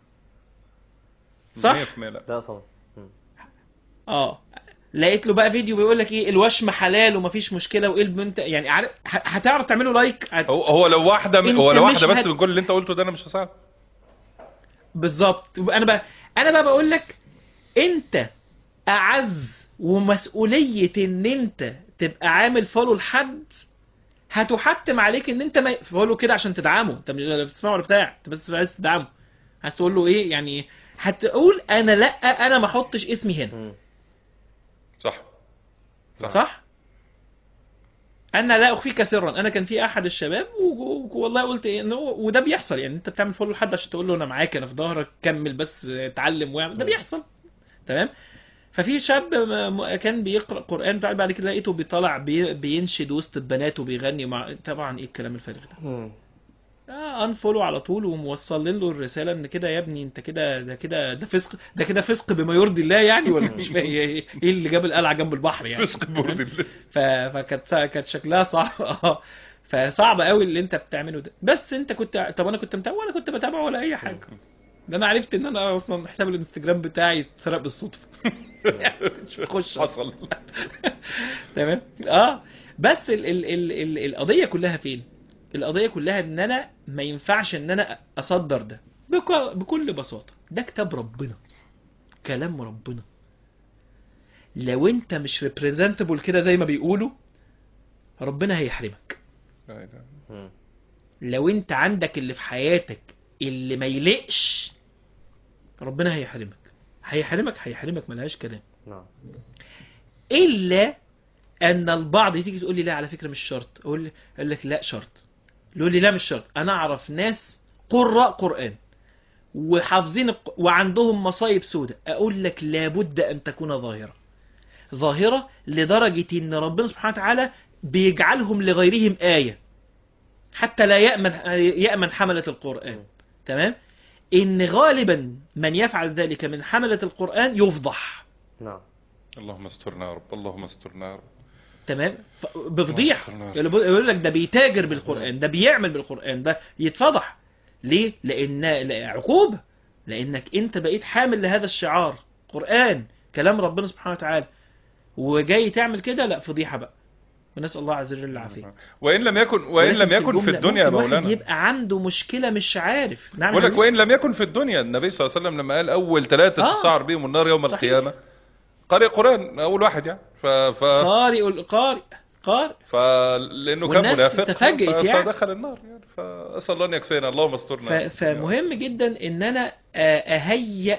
صح؟ 100% لا لا طبعا مم. اه لقيت له بقى فيديو بيقول لك ايه الوشم حلال ومفيش مشكله وايه البنت يعني عارف ه- هتعرف تعمله لايك هت- هو هو لو واحده من أنت هو لو مش واحده بس هت- من كل اللي انت قلته ده انا مش هساعد بالظبط انا بقى انا بقى بقول لك انت اعز ومسؤولية ان انت تبقى عامل فولو لحد هتحتم عليك ان انت ما فولو كده عشان تدعمه انت مش لا بتسمعه ولا بتاع انت بس عايز تدعمه عايز تقول له ايه يعني هتقول انا لا انا ما احطش اسمي هنا مم. صح صح, صح انا لا اخفيك سرا انا كان في احد الشباب و- و- والله قلت ايه انه وده بيحصل يعني انت بتعمل فولو لحد عشان تقول له انا معاك انا في ظهرك كمل بس اتعلم واعمل ده بيحصل تمام ففي شاب م- م- كان بيقرا قران بعد بعد كده لقيته بيطلع بي بينشد وسط البنات وبيغني مع طبعا ايه الكلام الفارغ ده مم. اه انفولو على طول وموصل له الرساله ان كده يا ابني انت كده ده كده ده فسق ده كده فسق بما يرضي الله يعني ولا مش فاهم ايه إيه اللي جاب القلعه جنب البحر يعني فسق بورد الله ف... فكانت كانت شكلها صعب اه فصعب قوي اللي انت بتعمله ده بس انت كنت طب انا كنت متابعه ولا كنت بتابعه ولا اي حاجه ده انا عرفت ان انا اصلا حساب الانستجرام بتاعي اتسرق بالصدفه مش بخش حصل تمام اه بس ال ال ال ال القضيه كلها فين القضيه كلها ان انا ما ينفعش ان انا اصدر ده بك- بكل بساطه ده كتاب ربنا كلام ربنا لو انت مش ريبريزنتبل كده زي ما بيقولوا ربنا هيحرمك لا إله. مم. لو انت عندك اللي في حياتك اللي ما يلقش ربنا هيحرمك هيحرمك هيحرمك ملهاش كلام نعم الا ان البعض تيجي تقول لي لا على فكره مش شرط اقول لي اقول لك لا شرط يقول لي لا مش شرط انا اعرف ناس قراء قران وحافظين الق- وعندهم مصايب سوداء اقول لك لابد ان تكون ظاهره ظاهره لدرجه ان ربنا سبحانه وتعالى بيجعلهم لغيرهم ايه حتى لا يامن يامن حمله القران تمام ان غالبا من يفعل ذلك من حمله القران يفضح نعم اللهم استرنا يا رب اللهم استرنا يا رب تمام ف- بفضيحه الله يقول يقول لك ده بيتاجر بالقران ده بيعمل بالقران ده يتفضح ليه لان لا- عقوبه لانك انت بقيت حامل لهذا الشعار قران كلام ربنا سبحانه وتعالى وجاي تعمل كده لا فضيحه بقى ونسال الله عز وجل العافيه وان لم يكن وان ولكن لم يكن في الجملة الدنيا يا ممكن واحد مولانا يبقى عنده مشكله مش عارف نعم بقول لك حبيبي؟ وان لم يكن في الدنيا النبي صلى الله عليه وسلم لما قال اول ثلاثه آه. تسعر بهم النار يوم صحيح. القيامه قارئ قران اول واحد يعني ف ف قارئ القارئ قارئ فلانه كان والناس منافق تفاجئت ف- يعني. فدخل النار يعني فاسال الله ان يكفينا اللهم استرنا ف- فمهم جدا ان انا آه، اهيئ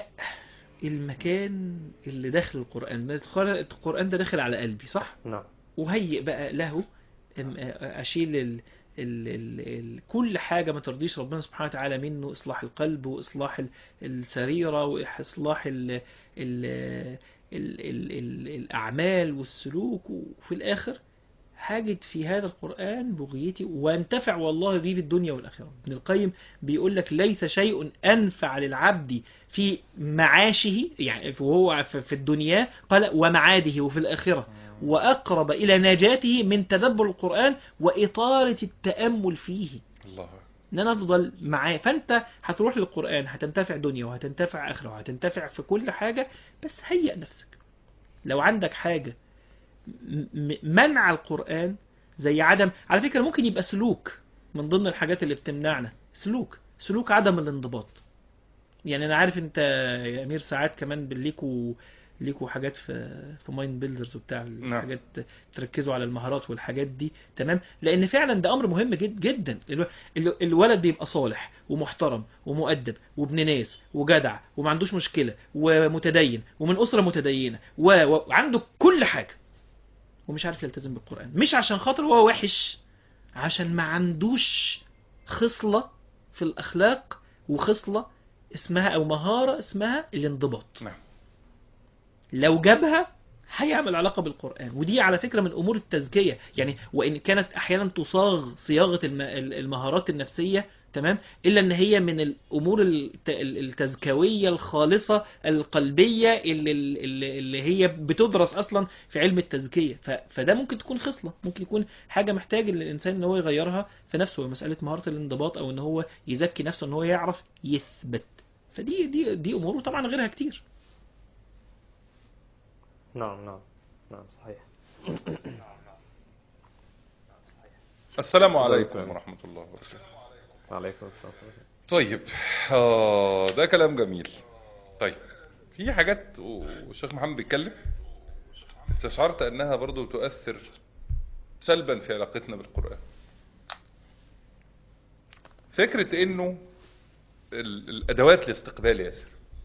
المكان اللي داخل القرآن القرآن- القرآن ده داخل على قلبي صح نعم وهيئ بقى له أم- آه، اشيل ال ال ال ال كل حاجة ما ترضيش ربنا سبحانه وتعالى منه إصلاح القلب وإصلاح ال- السريرة وإصلاح ال ال ال ال ال الأعمال والسلوك وفي الآخر هجد في هذا القرآن بغيتي وانتفع والله به في الدنيا والآخرة ابن القيم بيقول لك ليس شيء أنفع للعبد في معاشه يعني وهو في في الدنيا قال ومعاده وفي الآخرة وأقرب إلى نجاته من تدبر القرآن وإطالة التأمل فيه الله ان انا افضل معاه فانت هتروح للقران هتنتفع دنيا وهتنتفع اخره وهتنتفع في كل حاجه بس هيئ نفسك لو عندك حاجه م- م- منع القران زي عدم على فكره ممكن يبقى سلوك من ضمن الحاجات اللي بتمنعنا سلوك سلوك عدم الانضباط يعني انا عارف انت يا امير ساعات كمان ليكوا ليكوا حاجات في في مايند بيلدرز وبتاع الحاجات تركزوا على المهارات والحاجات دي تمام لان فعلا ده امر مهم جد جدا الو- ال- الولد بيبقى صالح ومحترم ومؤدب وابن ناس وجدع وما عندوش مشكله ومتدين ومن اسره متدينه و- و- وعنده كل حاجه ومش عارف يلتزم بالقران مش عشان خاطر هو وحش عشان ما عندوش خصله في الاخلاق وخصله اسمها او مهاره اسمها الانضباط نعم. لو جابها هيعمل علاقة بالقرآن ودي على فكرة من أمور التزكية يعني وإن كانت أحيانا تصاغ صياغة الم- المهارات النفسية تمام إلا أن هي من الأمور الت- التزكوية الخالصة القلبية اللي, اللي, اللي هي بتدرس أصلا في علم التزكية ف- فده ممكن تكون خصلة ممكن يكون حاجة محتاج الإنسان أن هو يغيرها في نفسه مسألة مهارة الانضباط أو أن هو يزكي نفسه أن هو يعرف يثبت فدي دي دي أمور وطبعا غيرها كتير نعم نعم نعم صحيح السلام الله عليكم يكرمك. ورحمه الله وبركاته عليكم السلام ورحمة الله. طيب آه ده كلام جميل طيب في حاجات والشيخ محمد بيتكلم استشعرت انها برضو تؤثر سلبا في علاقتنا بالقرآن فكرة انه ال- الادوات الاستقبال ياسر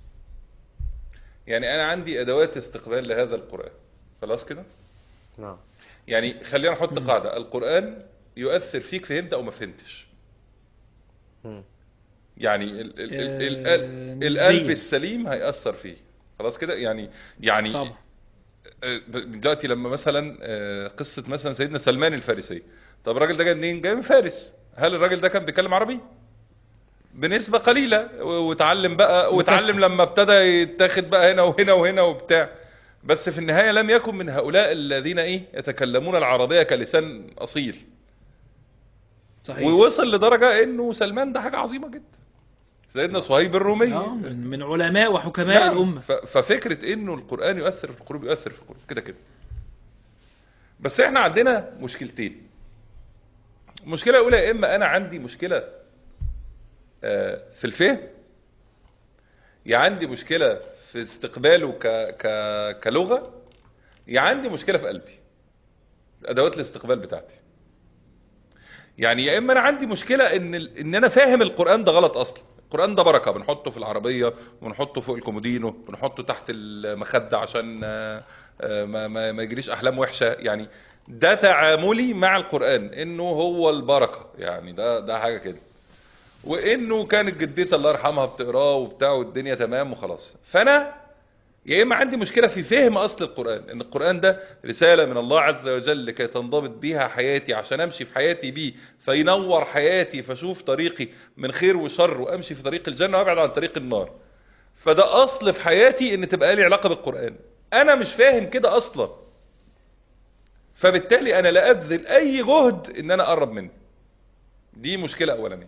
يعني انا عندي ادوات استقبال لهذا القرآن خلاص كده نعم يعني خلينا نحط قاعدة القرآن يؤثر فيك فهمت او ما فهمتش مم. يعني ال ال ال آه، ال القلب نسبياً. السليم هيأثر فيه خلاص كده يعني يعني طبعا آه، دلوقتي لما مثلا آه، قصة مثلا سيدنا سلمان الفارسي طب الراجل ده جاي منين جاي من فارس هل الراجل ده كان بيتكلم عربي بنسبة قليلة و- واتعلم بقى واتعلم لما ابتدى يتاخد بقى هنا وهنا وهنا وبتاع بس في النهاية لم يكن من هؤلاء الذين ايه يتكلمون العربية كلسان اصيل صحيح ووصل لدرجة انه سلمان ده حاجة عظيمة جدا سيدنا صهيب الرومي آه، من من علماء وحكماء نعم. الامه ف- ففكرة انه القرآن يؤثر في القلوب يؤثر في القلوب كده كده بس احنا عندنا مشكلتين المشكلة الاولى يا اما انا عندي مشكلة آه، في الفهم يا عندي مشكلة في استقباله ك... ك... كلغة يا عندي مشكلة في قلبي ادوات الاستقبال بتاعتي يعني يا اما انا عندي مشكله ان ال- ان انا فاهم القران ده غلط اصلا القران ده بركه بنحطه في العربيه ونحطه فوق الكومودينو بنحطه تحت المخده عشان آه، آه، ما ما ما يجريش احلام وحشه يعني ده تعاملي مع القران انه هو البركه يعني ده ده حاجه كده وانه كانت جدتي الله يرحمها بتقراه وبتاع والدنيا تمام وخلاص فانا يا اما عندي مشكله في فهم اصل القران ان القران ده رساله من الله عز وجل لكي تنضبط بيها حياتي عشان امشي في حياتي بيه فينور حياتي فاشوف طريقي من خير وشر وامشي في طريق الجنه وابعد عن طريق النار فده اصل في حياتي ان تبقى لي علاقه بالقران انا مش فاهم كده اصلا فبالتالي انا لا ابذل اي جهد ان انا اقرب منه دي مشكله اولانيه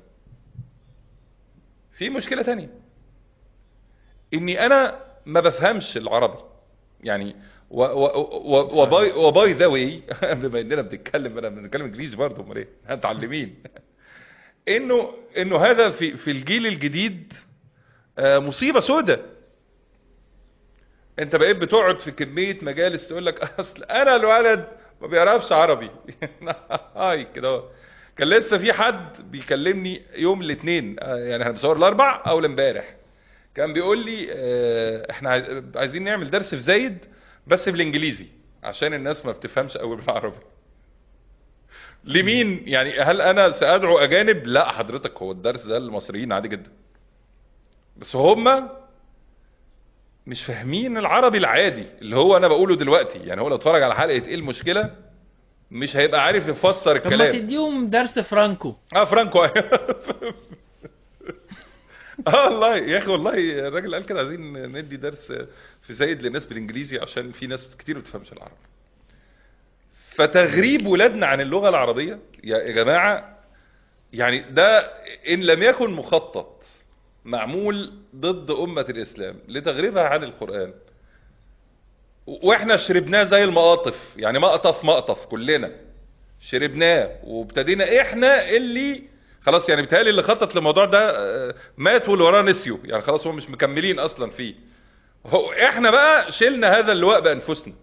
في مشكله تانية اني انا ما بفهمش العربي يعني و و و وباي وباي ذا واي بما اننا بنتكلم انا بنتكلم انجليزي برضه امال ايه متعلمين انه انه هذا في في الجيل الجديد آه، مصيبه سودة انت بقيت بتقعد في كميه مجالس تقول لك اصل انا الولد ما بيعرفش عربي هاي كده اهو. كان لسه في حد بيكلمني يوم الاثنين يعني احنا بنصور الاربع اول امبارح كان بيقول لي آه، احنا عايز- عايزين نعمل درس في زايد بس بالانجليزي عشان الناس ما بتفهمش قوي بالعربي لمين يعني هل انا سادعو اجانب لا حضرتك هو الدرس ده للمصريين عادي جدا بس هم مش فاهمين العربي العادي اللي هو انا بقوله دلوقتي يعني هو لو اتفرج على حلقه ايه المشكله مش هيبقى عارف يفسر طب ما الكلام تديهم درس فرانكو اه فرانكو اه والله يا اخي والله الراجل قال كده عايزين ندي درس في زايد للناس بالانجليزي عشان في ناس كتير ما بتفهمش العربي فتغريب ولادنا عن اللغه العربيه يا يا جماعه يعني ده ان لم يكن مخطط معمول ضد امه الاسلام لتغريبها عن القران واحنا شربناه زي المقاطف يعني مقطف مقطف كلنا شربناه وابتدينا احنا اللي خلاص يعني بيتهيألي اللي خطط للموضوع ده آه، مات واللي وراه نسيوا يعني خلاص هم مش مكملين اصلا فيه هو احنا بقى شلنا هذا اللواء بانفسنا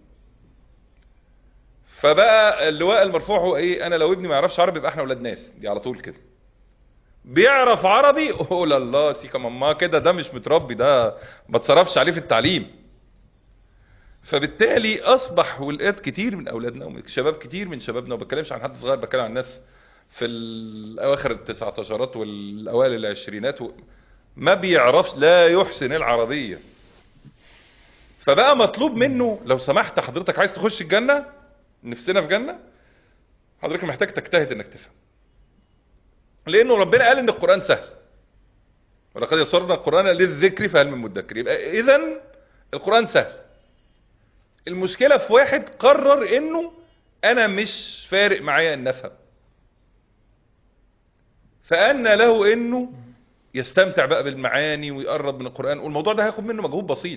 فبقى اللواء المرفوع هو ايه انا لو ابني ما يعرفش عربي يبقى احنا ولاد ناس دي على طول كده بيعرف عربي اوه لا الله سيكا ماما كده ده مش متربي ده ما اتصرفش عليه في التعليم فبالتالي اصبح ولاد كتير من اولادنا وشباب كتير من شبابنا وما بتكلمش عن حد صغير بتكلم عن الناس في الاواخر التسعة عشرات والاوائل العشرينات و... ما بيعرفش لا يحسن العربية فبقى مطلوب منه لو سمحت حضرتك عايز تخش الجنة نفسنا في جنة حضرتك محتاج تجتهد انك تفهم لانه ربنا قال ان القرآن سهل ولقد يسرنا القرآن للذكر فهل من مدكر يبقى اذا القرآن سهل المشكلة في واحد قرر انه انا مش فارق معايا ان افهم فأن له انه يستمتع بقى بالمعاني ويقرب من القرآن والموضوع ده هياخد منه مجهود بسيط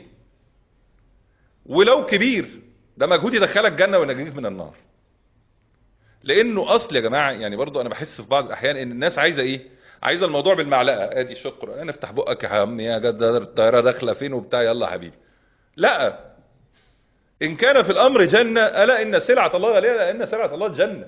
ولو كبير ده مجهود يدخلك جنة وينجيك من النار لانه اصل يا جماعة يعني برضو انا بحس في بعض الاحيان ان الناس عايزة ايه عايزة الموضوع بالمعلقة ادي شوية قرآن افتح بقك يا عم يا جد الطيارة داخلة فين وبتاع يلا يا حبيبي لا ان كان في الامر جنة الا ان سلعة الله غالية الا ان سلعة الله الجنة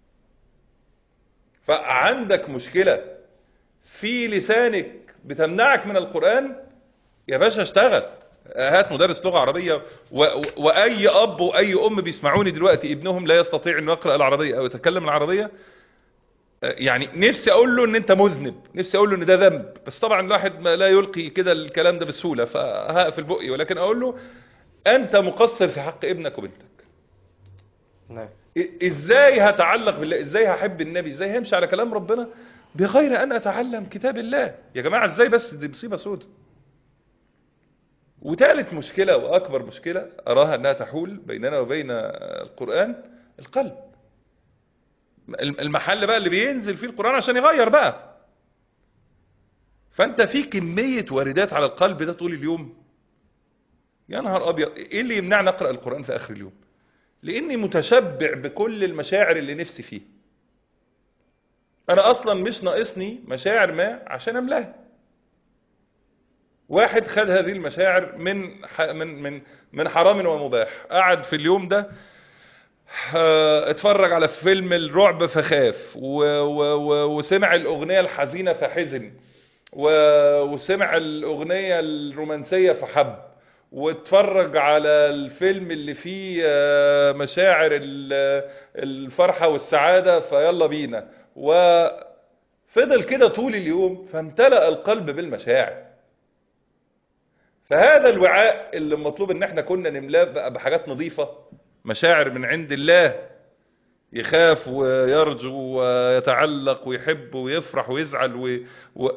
فعندك مشكلة في لسانك بتمنعك من القرآن يا باشا اشتغل هات مدرس لغة عربية و... و... وأي أب وأي أم بيسمعوني دلوقتي ابنهم لا يستطيع أنه يقرأ العربية أو يتكلم العربية يعني نفسي أقول له أن أنت مذنب نفسي أقول له أن ده ذنب بس طبعا الواحد ما لا يلقي كده الكلام ده بسهولة فهقفل بقي ولكن أقول له أنت مقصر في حق ابنك وبنتك نعم ازاي هتعلق بالله ازاي هحب النبي ازاي همشي على كلام ربنا بغير ان اتعلم كتاب الله يا جماعة ازاي بس دي مصيبة سودة وثالث مشكلة واكبر مشكلة اراها انها تحول بيننا وبين القرآن القلب المحل بقى اللي بينزل فيه القرآن عشان يغير بقى فانت في كمية واردات على القلب ده طول اليوم يا نهار ابيض ايه اللي يمنعني اقرأ القرآن في اخر اليوم لاني متشبع بكل المشاعر اللي نفسي فيه انا اصلا مش ناقصني مشاعر ما عشان املاها واحد خد هذه المشاعر من ح... من من من حرام ومباح قعد في اليوم ده اه، اتفرج على فيلم الرعب فخاف و... و... و... وسمع الاغنيه الحزينه فحزن و... وسمع الاغنيه الرومانسيه فحب واتفرج على الفيلم اللي فيه آه، مشاعر ال- الفرحة والسعادة فيلا بينا وفضل كده طول اليوم فامتلأ القلب بالمشاعر فهذا الوعاء اللي مطلوب ان احنا كنا نملاه بقى بحاجات نظيفة مشاعر من عند الله يخاف ويرجو ويتعلق ويحب ويفرح ويزعل و... و...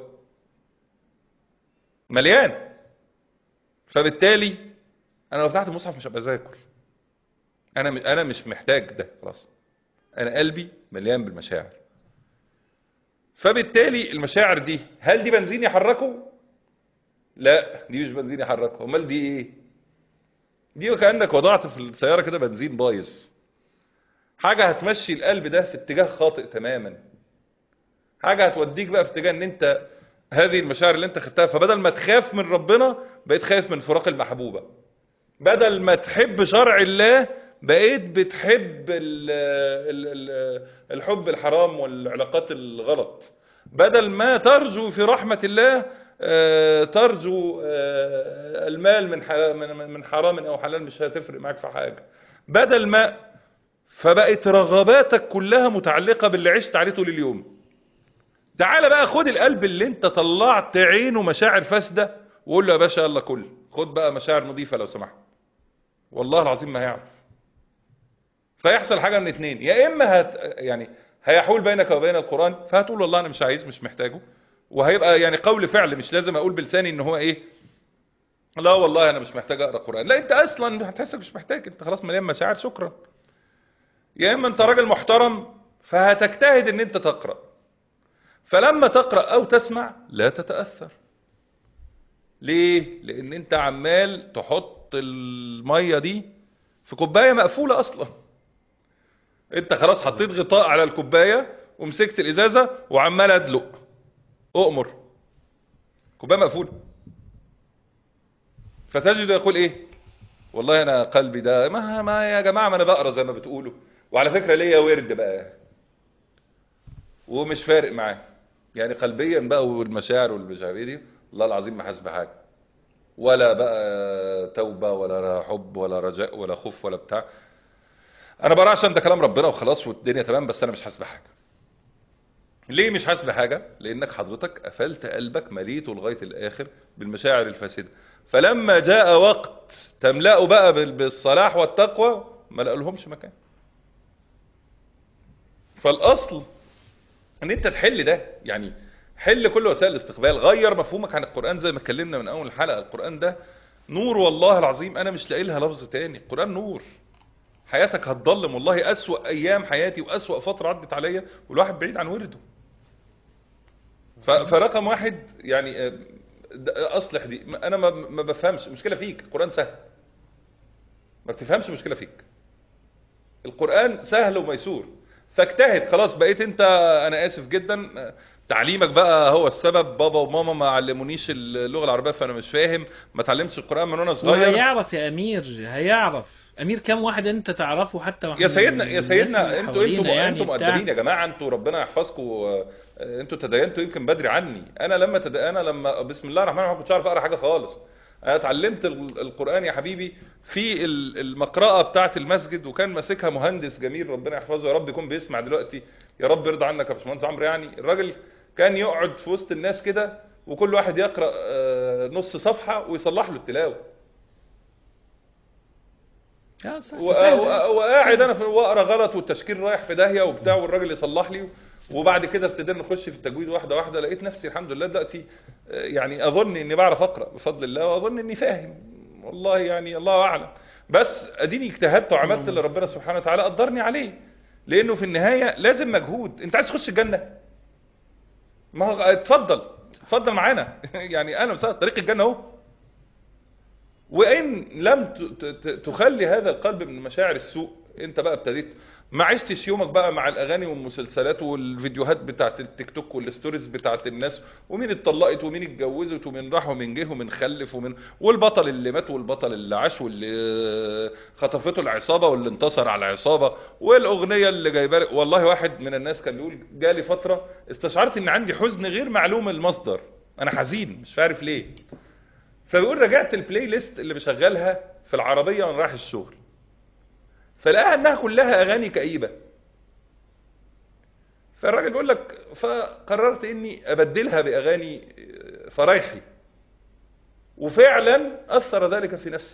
مليان فبالتالي انا لو فتحت المصحف مش هبقى زي الكل انا م- انا مش محتاج ده خلاص انا قلبي مليان بالمشاعر فبالتالي المشاعر دي هل دي بنزين يحركه لا دي مش بنزين يحركه امال دي ايه دي كانك وضعت في السياره كده بنزين بايظ حاجه هتمشي القلب ده في اتجاه خاطئ تماما حاجه هتوديك بقى في اتجاه ان انت هذه المشاعر اللي انت خدتها فبدل ما تخاف من ربنا بقيت خايف من فراق المحبوبة بدل ما تحب شرع الله بقيت بتحب ال ال ال الحب الحرام والعلاقات الغلط بدل ما ترجو في رحمة الله آه، ترجو آه، المال من ح- من من حرام او حلال مش هتفرق معاك في حاجة بدل ما فبقت رغباتك كلها متعلقة باللي عشت عليه طول اليوم تعالى بقى خد القلب اللي انت طلعت عينه مشاعر فاسدة وقول له يا باشا يلا كل خد بقى مشاعر نظيفة لو سمحت والله العظيم ما هيعرف فيحصل حاجة من اتنين يا اما هت يعني هيحول بينك وبين القرآن فهتقول والله انا مش عايز مش محتاجه وهيبقى يعني قول فعل مش لازم اقول بلساني ان هو ايه لا والله انا مش محتاج اقرا قرآن لا انت اصلا هتحسك مش محتاج انت خلاص مليان مشاعر شكرا يا اما انت راجل محترم فهتجتهد ان انت تقرأ فلما تقرأ أو تسمع لا تتأثر ليه؟ لأن أنت عمال تحط المية دي في كوباية مقفولة أصلا أنت خلاص حطيت غطاء على الكوباية ومسكت الإزازة وعمال أدلق أؤمر كوباية مقفولة فتجد يقول إيه؟ والله أنا قلبي ده ما, ما يا جماعة ما أنا بقرا زي ما بتقولوا وعلى فكرة ليا ورد بقى ومش فارق معاه يعني قلبيا بقى والمشاعر والمش عارف ايه دي والله العظيم ما حاسس بحاجه ولا بقى توبه ولا حب ولا رجاء ولا خوف ولا بتاع انا بقرا عشان ده كلام ربنا وخلاص والدنيا تمام بس انا مش حاسس بحاجه ليه مش حاسس بحاجه لانك حضرتك قفلت قلبك مليته لغايه الاخر بالمشاعر الفاسده فلما جاء وقت تملأه بقى بال- بالصلاح والتقوى ما لقالهمش مكان فالاصل ان انت تحل ده يعني حل كل وسائل الاستقبال غير مفهومك عن القرآن زي ما اتكلمنا من اول الحلقة القرآن ده نور والله العظيم انا مش لاقي لها لفظ تاني القرآن نور حياتك هتضلم والله اسوأ ايام حياتي واسوأ فترة عدت عليا والواحد بعيد عن ورده ف- فرقم واحد يعني آه، ده- اصلح دي انا ما ما بفهمش المشكلة فيك القرآن سهل ما بتفهمش المشكلة فيك القرآن سهل وميسور فاجتهد خلاص بقيت انت انا اسف جدا تعليمك بقى هو السبب بابا وماما ما علمونيش اللغه العربيه فانا مش فاهم ما اتعلمتش القران من وانا صغير وهيعرف يا امير هيعرف امير كم واحد انت تعرفه حتى واحنا يا سيدنا يا الناس سيدنا اللي انتوا حوالينا انتوا يعني انتوا بتاع. مؤدبين يا جماعه انتوا ربنا يحفظكم آه، انتوا تدينتوا يمكن بدري عني انا لما تد... انا لما بسم الله الرحمن الرحيم ما كنتش عارف اقرا حاجه خالص انا اتعلمت ال- القران يا حبيبي في ال- المقرأة بتاعه المسجد وكان ماسكها مهندس جميل ربنا يحفظه يا رب يكون بيسمع دلوقتي يا رب يرضى عنك يا باشمهندس عمرو يعني الراجل كان يقعد في وسط الناس كده وكل واحد يقرأ آه، نص صفحة ويصلح له التلاوة آه، صح، و- سهل. و- وقاعد انا في واقرا غلط والتشكيل رايح في داهيه وبتاع والراجل يصلح لي وبعد كده ابتدينا نخش في التجويد واحده واحده لقيت نفسي الحمد لله دلوقتي آه، يعني اظن اني بعرف اقرا بفضل الله واظن اني فاهم والله يعني الله اعلم بس اديني اجتهدت وعملت اللي ربنا سبحانه وتعالى قدرني عليه لانه في النهايه لازم مجهود انت عايز تخش الجنه ما هو اتفضل اتفضل معانا يعني انا مسافر طريق الجنه اهو وان لم ت- ت- تخلي هذا القلب من مشاعر السوء انت بقى ابتديت ما عشتش يومك بقى مع الاغاني والمسلسلات والفيديوهات بتاعت التيك توك والستوريز بتاعت الناس ومين اتطلقت ومين اتجوزت ومين راح ومين جه ومين خلف ومين والبطل اللي مات والبطل اللي عاش واللي خطفته العصابه واللي انتصر على العصابه والاغنيه اللي جايبه لك- والله واحد من الناس كان بيقول جالي فتره استشعرت ان عندي حزن غير معلوم المصدر انا حزين مش عارف ليه فبيقول رجعت البلاي ليست اللي بشغلها في العربيه وانا رايح الشغل فلقاها انها كلها اغاني كئيبه فالراجل بيقول لك فقررت اني ابدلها باغاني فرايحي وفعلا اثر ذلك في نفسي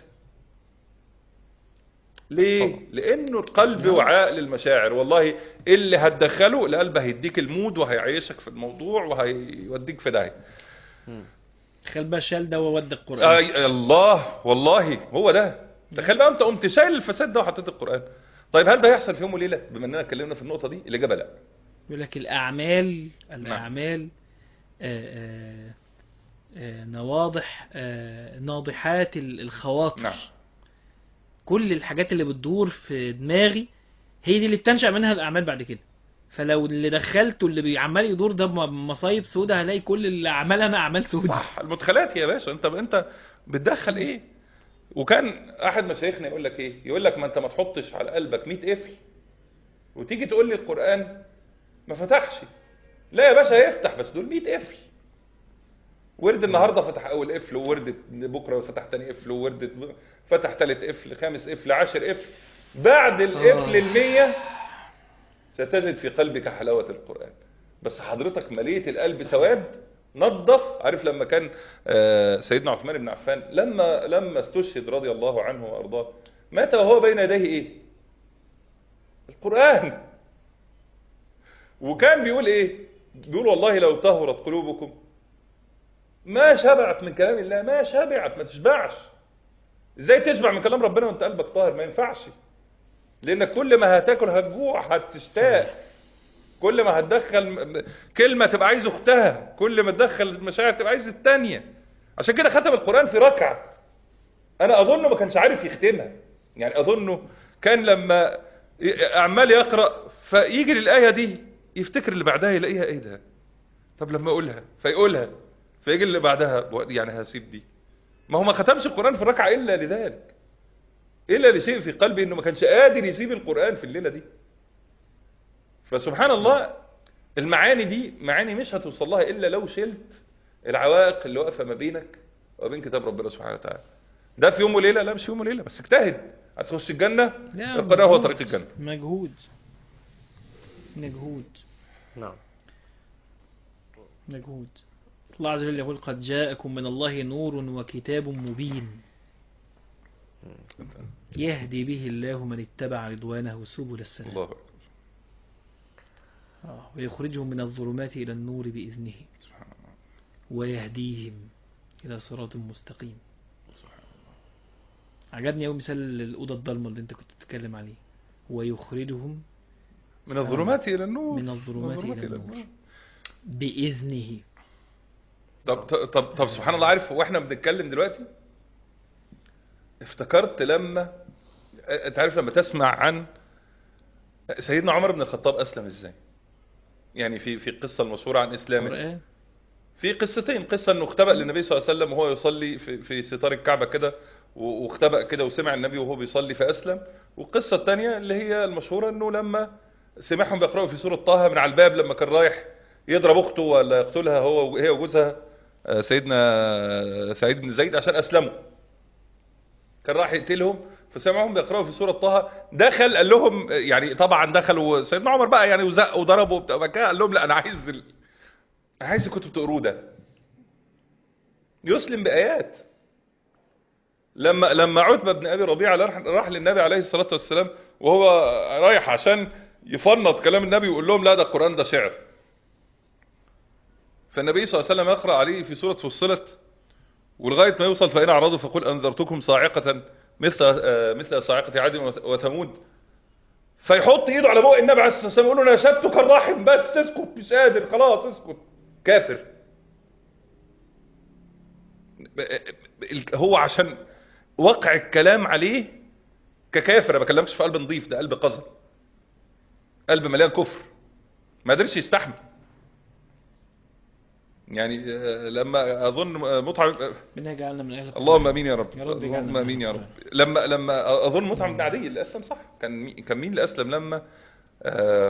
ليه لانه القلب وعاء للمشاعر والله اللي هتدخله القلب هيديك المود وهيعيشك في الموضوع وهيوديك في داهيه تخيل بقى شال ده وود القران آه الله والله هو ده تخيل بقى انت قمت شايل الفساد ده وحطيت القران طيب هل ده يحصل في يوم وليله بما اننا اتكلمنا في النقطه دي الاجابه لا يقول لك الاعمال الاعمال آه، آه، آه، نواضح آه، ناضحات ال- الخواطر نعم كل الحاجات اللي بتدور في دماغي هي دي اللي بتنشأ منها الأعمال بعد كده فلو اللي دخلته اللي بيعمل يدور ده م- مصايب سودة هلاقي كل اللي عملها انا اعمال سودة صح المدخلات يا باشا انت انت بتدخل ايه وكان احد مشايخنا يقول لك ايه يقول لك ما انت ما تحطش على قلبك 100 قفل وتيجي تقول لي القران ما فتحش لا يا باشا يفتح بس دول 100 قفل ورد النهارده فتح اول قفل وورد بكره فتح تاني قفل وورد فتح تالت قفل خامس قفل عاشر قفل بعد القفل المية ستجد في قلبك حلاوة القرآن بس حضرتك مليت القلب سواد نظف عارف لما كان آه، سيدنا عثمان بن عفان لما لما استشهد رضي الله عنه وارضاه مات وهو بين يديه ايه القرآن وكان بيقول ايه بيقول والله لو طهرت قلوبكم ما شبعت من كلام الله ما شبعت ما تشبعش ازاي تشبع من كلام ربنا وانت قلبك طاهر ما ينفعش لانك كل ما هتاكل هتجوع هتشتاق كل ما هتدخل م- كلمة تبقى عايز اختها كل ما تدخل المشاعر تبقى عايز التانية عشان كده ختم القرآن في ركعة انا اظنه ما كانش عارف يختمها يعني اظنه كان لما ي- عمال يقرأ فيجي للآية دي يفتكر اللي بعدها يلاقيها ايه ده طب لما اقولها فيقولها فيجي اللي بعدها يعني هسيب دي ما هو ما ختمش القرآن في الركعة الا لذلك الا لشيء في قلبي انه ما كانش قادر يسيب القرآن في الليلة دي فسبحان الله المعاني دي معاني مش هتوصل لها الا لو شلت العوائق اللي واقفه ما بينك وبين كتاب ربنا سبحانه وتعالى ده في يوم وليله لا مش في يوم وليله بس اجتهد عايز تخش الجنه لا، القرآن هو مجهود. طريق الجنه مجهود مجهود نعم مجهود الله عز وجل يقول قد جاءكم من الله نور وكتاب مبين يهدي به الله من اتبع رضوانه سبل السلام الله أكبر. آه، ويخرجهم من الظلمات إلى النور بإذنه ويهديهم إلى صراط مستقيم عجبني أوي مثال الأوضة الضلمة اللي أنت كنت بتتكلم عليه ويخرجهم من الظلمات الى النور من الظلمات إلى النور بإذنه طب طب طب سبحان الله عارف واحنا بنتكلم دلوقتي افتكرت لما انت عارف لما تسمع عن سيدنا عمر بن الخطاب اسلم ازاي يعني في في القصه المشهوره عن اسلامه القرآن في قصتين قصه انه اختبأ للنبي صلى الله عليه وسلم وهو يصلي في في ستار الكعبه كده و- واختبأ كده وسمع النبي وهو بيصلي فاسلم والقصه الثانيه اللي هي المشهوره انه لما سمعهم بيقرأوا في سوره طه من على الباب لما كان رايح يضرب اخته ولا يقتلها هو وهي وجوزها آه، سيدنا سعيد بن زيد عشان اسلموا كان راح يقتلهم فسمعهم بيقرأوا في سورة طه دخل قال لهم يعني طبعا دخلوا سيدنا عمر بقى يعني وزق وضربوا وبتاع بعد كده قال لهم لا انا عايز ال... عايز اللي كنتوا بتقروه ده يسلم بآيات لما لما عتبة بن ابي ربيعه راح راح للنبي عليه الصلاه والسلام وهو رايح عشان يفنط كلام النبي ويقول لهم لا ده القران ده شعر فالنبي صلى الله عليه وسلم يقرا عليه في سوره فصلت ولغايه ما يوصل فإن أعرضوا فقل أنذرتكم صاعقة مثل آه، مثل صاعقة عاد وث- وثمود فيحط ايده على بوق النبي عليه الصلاه والسلام يقول له نشدتك الرحم بس اسكت مش قادر خلاص اسكت كافر هو عشان وقع الكلام عليه ككافر ما بكلمكش في قلب نظيف ده قلب قذر قلب مليان كفر ما قدرش يستحمل يعني آه، لما اظن آه، مطعم آه، ربنا يجعلنا من اهل القرآن. اللهم امين يا رب يا رب يجعلنا اللهم من امين يا أهل رب لما لما اظن مطعم بن عدي اللي اسلم صح كان مي- كان مين اللي اسلم لما آه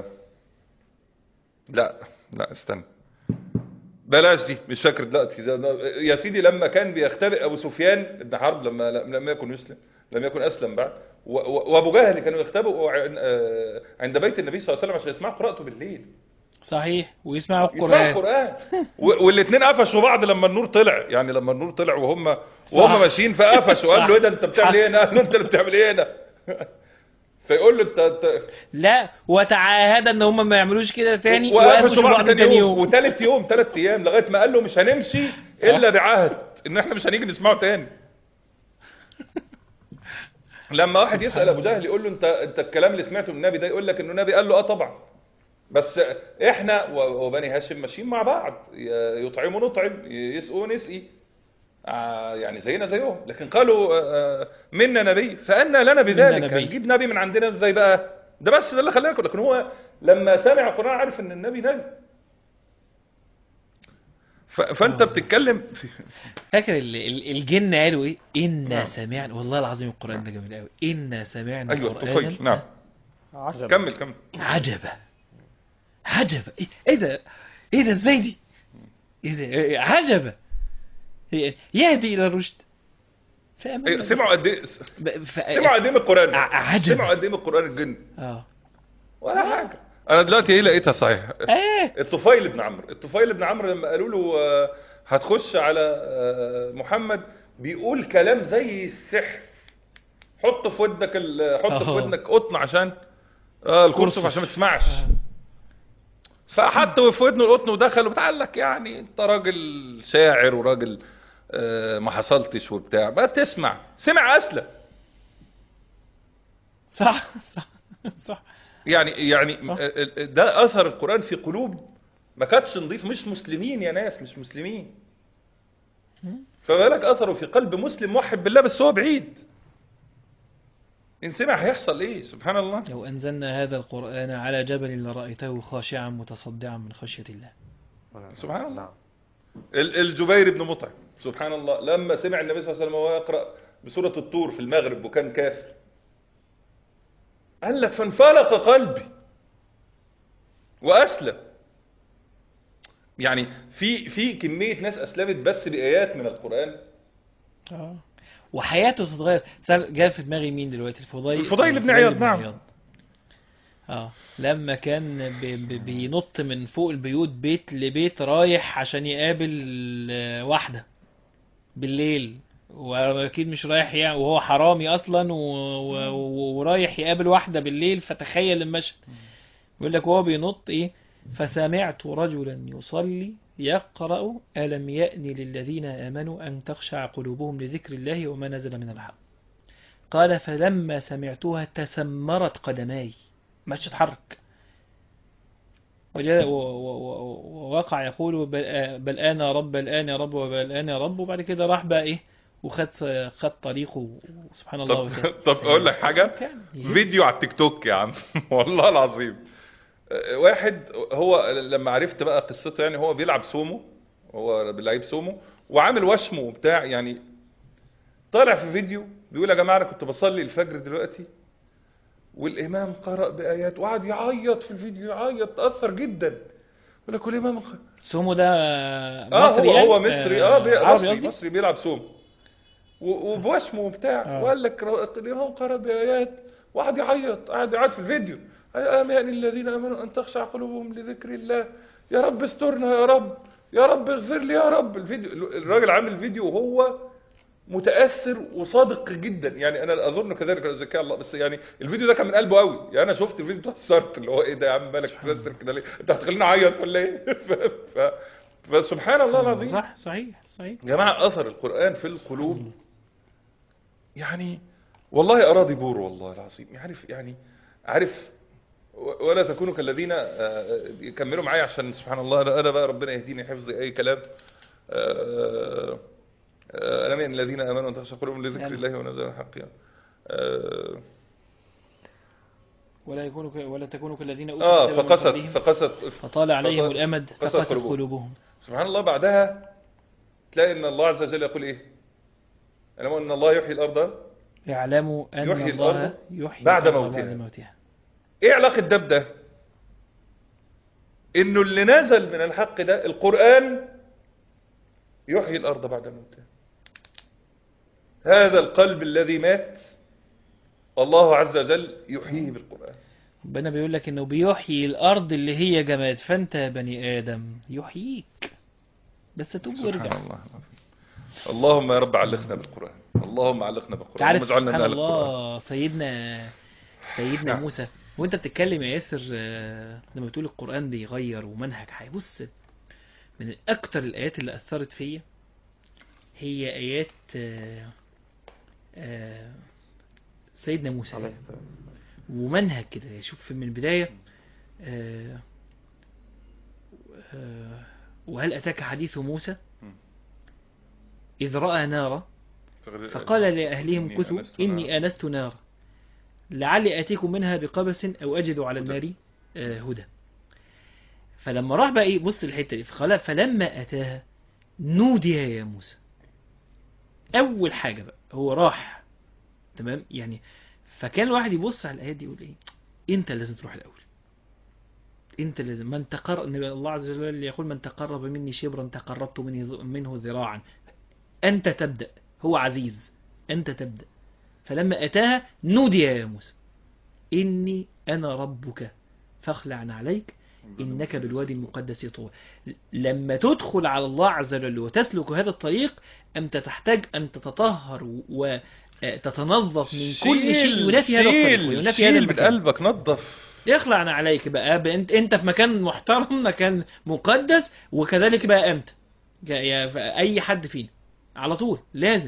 لا لا استنى بلاش دي مش فاكر دلوقتي ده- ده- يا سيدي لما كان بيختبئ ابو سفيان بن حرب لما لم يكن يسلم لم يكن اسلم بعد و- و- وابو جهل كانوا يختبئوا عن- آه، عند بيت النبي صلى الله عليه وسلم عشان يسمعوا قراءته بالليل صحيح ويسمعوا يسمعوا القرآن القرآن والاثنين قفشوا بعض لما النور طلع يعني لما النور طلع وهم وهم ماشيين فقفشوا قال له ايه ده انت بتعمل ايه هنا قال له انت اللي بتعمل ايه هنا فيقول له انت, انت لا وتعاهد ان هم ما يعملوش كده تاني وقفشوا بعض تاني يوم يوم وثالث يوم ثلاث ايام لغايه ما قال له مش هنمشي الا بعهد ان احنا مش هنيجي نسمعه تاني لما واحد يسال ابو جهل يقول له انت انت الكلام اللي سمعته من النبي ده يقول لك انه النبي قال له اه طبعا بس احنا و- وبني هاشم ماشيين مع بعض ي- يطعموا نطعم يسقوا نسقي آه، يعني زينا زيهم لكن قالوا آه، آه، منا نبي فأنا لنا بذلك نبي. هنجيب نبي من عندنا ازاي بقى ده بس ده اللي خلاه ياكل لكن هو لما سمع القرآن عارف ان النبي نبي ف- فانت بتتكلم في فاكر ال- ال- الجن قالوا ايه انا نعم. سمعنا والله العظيم القران ده جميل قوي انا سمعنا ايوه قرانا الطفيل نعم عشرة. كمل كمل عجبا عجبا ايه إيه ده ايه ده ازاي دي ايه ده إيه عجبا إيه- يهدي الى الرشد فأما إيه، سمعوا قد ايه ب- ف... سمعوا قد ايه من القرآن ع- عجب. سمعوا قد ايه من القرآن الجن اه ولا حاجة انا دلوقتي ايه لقيتها صحيح ايه الطفيل بن عمرو الطفيل بن عمرو لما قالوا له آه، هتخش على آه، محمد بيقول كلام زي السحر حط في ودنك ال- حط في أهو. ودنك قطن عشان اه الكرسف كرسف. عشان ما تسمعش فحط في ودنه القطن ودخل وبتاع قال لك يعني انت راجل شاعر وراجل آه، ما حصلتش وبتاع بقى تسمع سمع اسلم صح صح صح يعني يعني صح. آه، آه، ده اثر القران في قلوب ما كانتش نضيف مش مسلمين يا ناس مش مسلمين فما بالك اثره في قلب مسلم موحد بالله بس هو بعيد ان سمع هيحصل ايه سبحان الله لو انزلنا هذا القران على جبل لرايته خاشعا متصدعا من خشيه الله سبحان الله. نعم ال- الجبير بن مطعم سبحان الله لما سمع النبي صلى الله عليه وسلم وهو يقرا بسوره الطور في المغرب وكان كافر قال لك فانفلق قلبي واسلم يعني في في كميه ناس اسلمت بس بايات من القران اه وحياته تتغير سأل- جاء في دماغي مين دلوقتي الفضيل الفضيل بن عياض، نعم. اه لما كان بي بي بينط من فوق البيوت بيت لبيت رايح عشان يقابل آه، واحدة بالليل واكيد مش رايح يعني وهو حرامي اصلا و... و... و- ورايح يقابل واحدة بالليل فتخيل المشهد بيقول لك وهو بينط ايه فسمعت رجلا يصلي يقرأ ألم يأن للذين آمنوا أن تخشع قلوبهم لذكر الله وما نزل من الحق قال فلما سمعتها تسمرت قدماي مش تتحرك وجاء و- و- و- ووقع يقول بل, بل أنا رب بل أنا يا رب وبل أنا يا رب وبعد كده راح بقى إيه وخد خد طريقه سبحان الله طب وسلم. طب اقول لك حاجه يعني فيديو على التيك توك يا عم والله العظيم آه، واحد هو لما عرفت بقى قصته يعني هو بيلعب سومو هو لعيب سومو وعامل وشمه وبتاع يعني طالع في فيديو بيقول يا جماعه انا كنت بصلي الفجر دلوقتي والامام قرأ بايات وقعد يعيط في الفيديو يعيط تاثر جدا يقول لك والامام خ- سومو ده اه مصري هو يعني؟ هو مصري اه بي- عربي مصري قصدي؟ مصري بيلعب سومو و- وبوشمه وبتاع آه. وقال لك رو- الامام قرأ بايات وقعد يعيط قعد يعيط في الفيديو آمن الذين امنوا ان تخشع قلوبهم لذكر الله يا رب استرنا يا رب يا رب اغفر لي يا رب الفيديو الراجل عامل فيديو وهو متاثر وصادق جدا يعني انا اظن كذلك ذكاء الله بس يعني الفيديو ده كان من قلبه قوي يعني انا شفت الفيديو اتاثرت اللي هو ايه ده يا عم مالك متاثر كده ليه انت هتخليني اعيط ولا ايه ف... ف... فسبحان الله العظيم صح صحيح صحيح يا جماعه اثر القران في القلوب يعني والله اراضي بور والله العظيم عارف يعني عارف و- ولا تكونوا كالذين آه، يكملوا معايا عشان سبحان الله انا أنا بقى ربنا يهديني حفظي اي كلام آه، آه، ألم يأن الذين امنوا ان تخشى قلوبهم لذكر نعم. الله ونزل الحق يعني. آه، ولا يكونوا ك... ولا تكونوا كالذين اوتوا اه الكتاب من فقست قبلهم فقست فطال عليهم فقست- الامد فقست فقست قلوبهم. قلوبهم سبحان الله بعدها تلاقي ان الله عز وجل يقول ايه ألم ان الله يحيي الارض يعلموا ان يحيي الله الأرض يحيي بعد الأرض موتها. بعد موتها ايه علاقة ده بده انه اللي نزل من الحق ده القرآن يحيي الارض بعد موتها هذا القلب الذي مات الله عز وجل يحييه بالقرآن ربنا بيقول لك انه بيحيي الارض اللي هي جماد فانت يا بني ادم يحييك بس توب سبحان وارجع الله اللهم يا رب علقنا بالقرآن اللهم علقنا بالقرآن تعرف اللهم اجعلنا سبحان من أهل القرآن الله سيدنا سيدنا نعم. موسى وانت بتتكلم يا ياسر آه، لما بتقول القرآن بيغير ومنهج حي بص من اكتر الايات اللي اثرت فيا هي ايات آه، آه، سيدنا موسى عليه السلام ومنهج كده شوف من البداية آه، آه، وهل أتاك حديث موسى إذ رأى نارا فقال لأهلهم إني كثوا آنست نارا. إني آنست نارا لعلي آتيكم منها بقبس أو أجد على هدى. النار آه، هدى فلما راح بقى إيه بص الحتة دي فقال فلما أتاها نودي يا موسى أول حاجة بقى هو راح تمام يعني فكان الواحد يبص على الآيات دي يقول إيه أنت لازم تروح الأول أنت لازم من تقرب الله عز وجل يقول من تقرب مني شبرا تقربت منه منه ذراعا أنت تبدأ هو عزيز أنت تبدأ فلما أتاها نودي يا موسى إني أنا ربك فاخلع عليك إنك بالوادي المقدس طوى لما تدخل على الله عز وجل وتسلك هذا الطريق أنت تحتاج أن تتطهر وتتنظف من كل شيء ينافي هذا الطريق شيل وينافي هذا شيل من المكان قلبك نظف يخلع عليك بقى بقى انت انت في مكان محترم مكان مقدس وكذلك بقى انت يا- يا اي حد فينا على طول لازم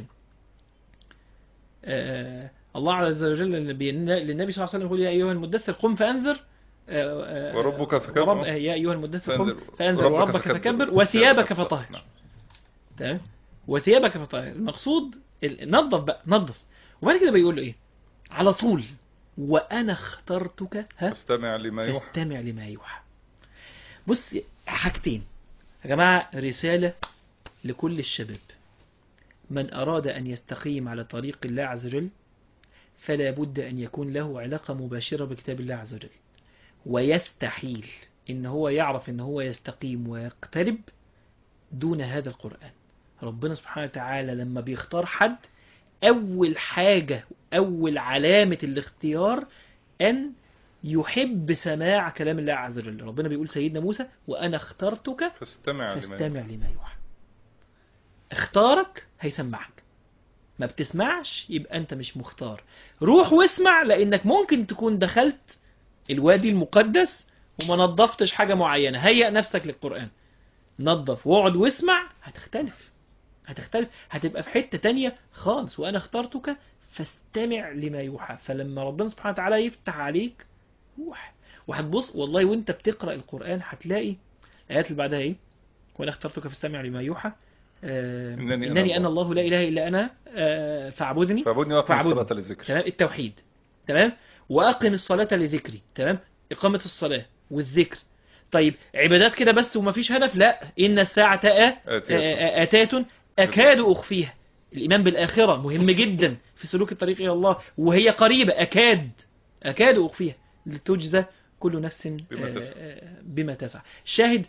آه الله عز وجل للنبي للنبي صلى الله عليه وسلم يقول يا ايها المدثر قم فانذر آه، آه، وربك فكبر. ورب آه، يا ايها المدثر قم فانذر. فانذر وربك وربك فكبر. فكبر وثيابك نعم. فطهر تمام وثيابك فطهر المقصود ال- نظف بقى نظف وبعد كده بيقول له ايه على طول وانا اخترتك ها استمع لما يوحى فاستمع لما يوحى بص حاجتين يا جماعة رسالة لكل الشباب من أراد أن يستقيم على طريق الله عز وجل فلا بد أن يكون له علاقة مباشرة بكتاب الله عز وجل ويستحيل إن هو يعرف إن هو يستقيم ويقترب دون هذا القرآن ربنا سبحانه وتعالى لما بيختار حد أول حاجة أول علامة الاختيار أن يحب سماع كلام الله عز وجل ربنا بيقول سيدنا موسى وأنا اخترتك فاستمع لما يوحى فاستمع لما يوحى اختارك هيسمعك ما بتسمعش يبقى انت مش مختار روح واسمع لانك ممكن تكون دخلت الوادي المقدس وما نظفتش حاجة معينة هيئ نفسك للقرآن نظف واقعد واسمع هتختلف هتختلف هتبقى في حتة تانية خالص وانا اخترتك فاستمع لما يوحى فلما ربنا سبحانه وتعالى يفتح عليك روح وهتبص والله وانت بتقرأ القرآن هتلاقي الآيات اللي بعدها ايه وانا اخترتك فاستمع لما يوحى آه إنني إنني, أنا إنني أنا الله. الله لا إله إلا أنا آه فاعبدني فاعبدني واقم فاعبدني. الصلاة للذكر تمام التوحيد تمام وأقم الصلاة لذكري تمام إقامة الصلاة والذكر طيب عبادات كده بس ومفيش هدف لا إن الساعة آ- آتية. آتات أكاد أخفيها الإيمان بالآخرة مهم جدا في سلوك الطريق إلى الله وهي قريبة أكاد أكاد أخفيها لتجزى كل نفس بما آه، تسعى. آه، بما تسعى الشاهد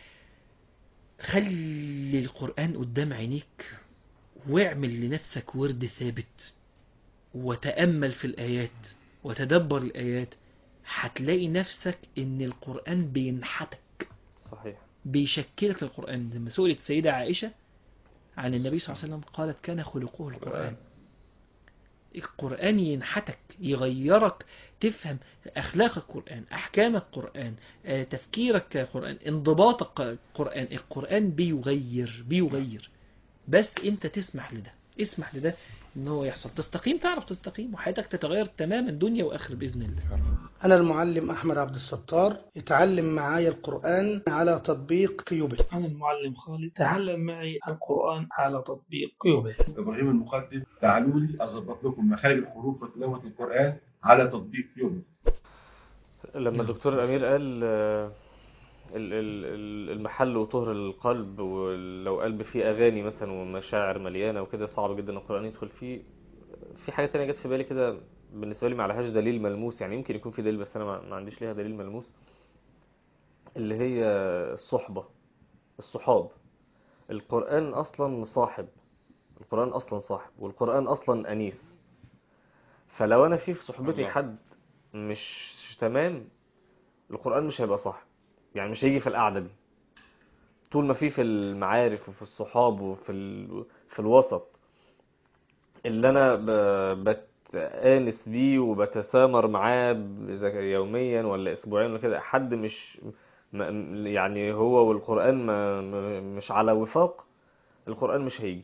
خلي القرآن قدام عينيك واعمل لنفسك ورد ثابت وتأمل في الآيات وتدبر الآيات هتلاقي نفسك إن القرآن بينحتك صحيح بيشكلك للقرآن لما سئلت السيدة عائشة عن النبي صلى الله عليه وسلم قالت كان خلقه القرآن القرآن ينحتك يغيرك تفهم أخلاق القرآن أحكام القرآن آه، تفكيرك القرآن انضباطك القرآن القرآن بيغير بيغير بس أنت تسمح لده اسمح لده ان هو يحصل تستقيم تعرف تستقيم وحياتك تتغير تماما دنيا واخره باذن الله أنا المعلم أحمد عبد الستار اتعلم معايا القرآن على تطبيق كيوبل أنا المعلم خالد تعلم معي القرآن على تطبيق كيوبل ابراهيم المقدم تعالوا لي اظبط لكم مخارج الحروف وتلاوه القران على تطبيق يوم لما الدكتور الأمير قال آه، ال- ال- ال- المحل وطهر القلب ولو قلب فيه أغاني مثلا ومشاعر مليانة وكده صعب جدا القرآن يدخل فيه في حاجة تانية جت في بالي كده بالنسبة لي ما عليهاش دليل ملموس يعني يمكن يكون في دليل بس أنا ما ما عنديش ليها دليل ملموس اللي هي الصحبة الصحاب القرآن أصلا صاحب القرآن أصلا صاحب والقرآن أصلا أنيس فلو أنا في في صحبتي الله. حد مش تمام القرآن مش هيبقى صاحب يعني مش هيجي في القعدة دي طول ما في في المعارف وفي الصحاب وفي ال... في الوسط اللي انا ب... بتآنس بيه وبتسامر معاه ب- إذا كان يوميا ولا اسبوعيا ولا كده حد مش م... يعني هو والقرآن ما... ما- مش على وفاق القرآن مش هيجي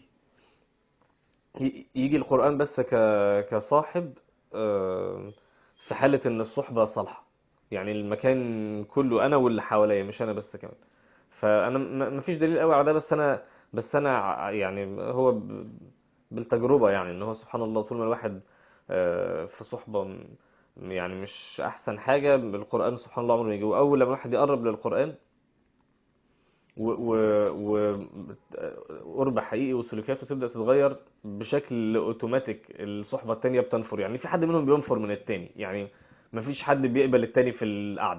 ي- يجي القرآن بس ك... كصاحب آه، في حالة ان الصحبة صالحة يعني المكان كله انا واللي حواليا مش انا بس كمان فانا م- مفيش دليل قوي على ده بس انا بس انا ع- يعني هو ب- بالتجربة يعني ان هو سبحان الله طول ما الواحد آه، في صحبة م- يعني مش احسن حاجة القرآن سبحان الله عمره ما يجي واول لما الواحد يقرب للقرآن و و و قرب حقيقي وسلوكياته تبدأ تتغير بشكل اوتوماتيك الصحبة التانية بتنفر يعني في حد منهم بينفر من التاني يعني مفيش حد بيقبل التاني في القعدة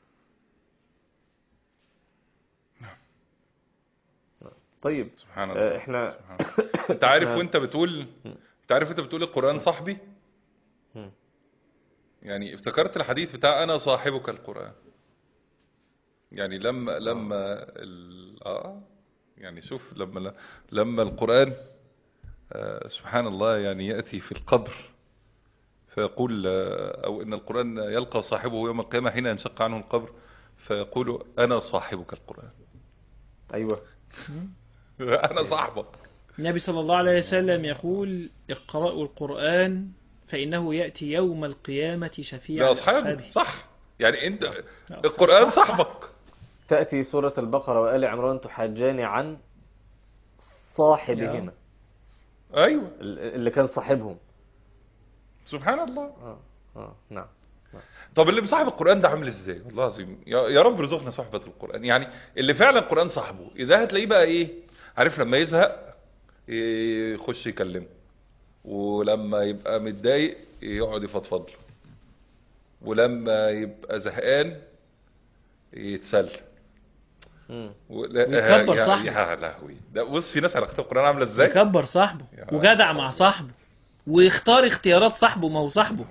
طيب سبحان آه، الله احنا سبحان الله. انت عارف إحنا- وانت بتقول انت عارف وانت بتقول القرآن صاحبي مم. يعني افتكرت الحديث بتاع انا صاحبك القرآن يعني لما لما ال... اه يعني شوف لما لما القرآن آه سبحان الله يعني يأتي في القبر فيقول آه او ان القرآن يلقى صاحبه يوم القيامة حين ينشق عنه القبر فيقول انا صاحبك القرآن ايوه انا صاحبك النبي صلى الله عليه وسلم يقول اقرأوا القرآن فإنه يأتي يوم القيامة شفيعا لأصحابه صح يعني انت القرآن صاحبك تأتي سورة البقرة وآل عمران تحاجان عن صاحبهما ايوه اللي كان صاحبهم سبحان الله اه اه نعم طب اللي مصاحب القرآن ده عامل ازاي والله العظيم يا يا رب ارزقنا صحبة القرآن يعني اللي فعلا القرآن صاحبه اذا هتلاقيه بقى ايه عارف لما يزهق يخش يكلمه ولما يبقى متضايق يقعد يفضفض له ولما يبقى زهقان يتسلى مم. ولا- ويكبر يا- صاحبه. يا لهوي ده بص في ناس على اختلاف القرآن عاملة ازاي يكبر صاحبه يا وجدع مع صاحبه ويختار اختيارات صاحبه ما هو صاحبه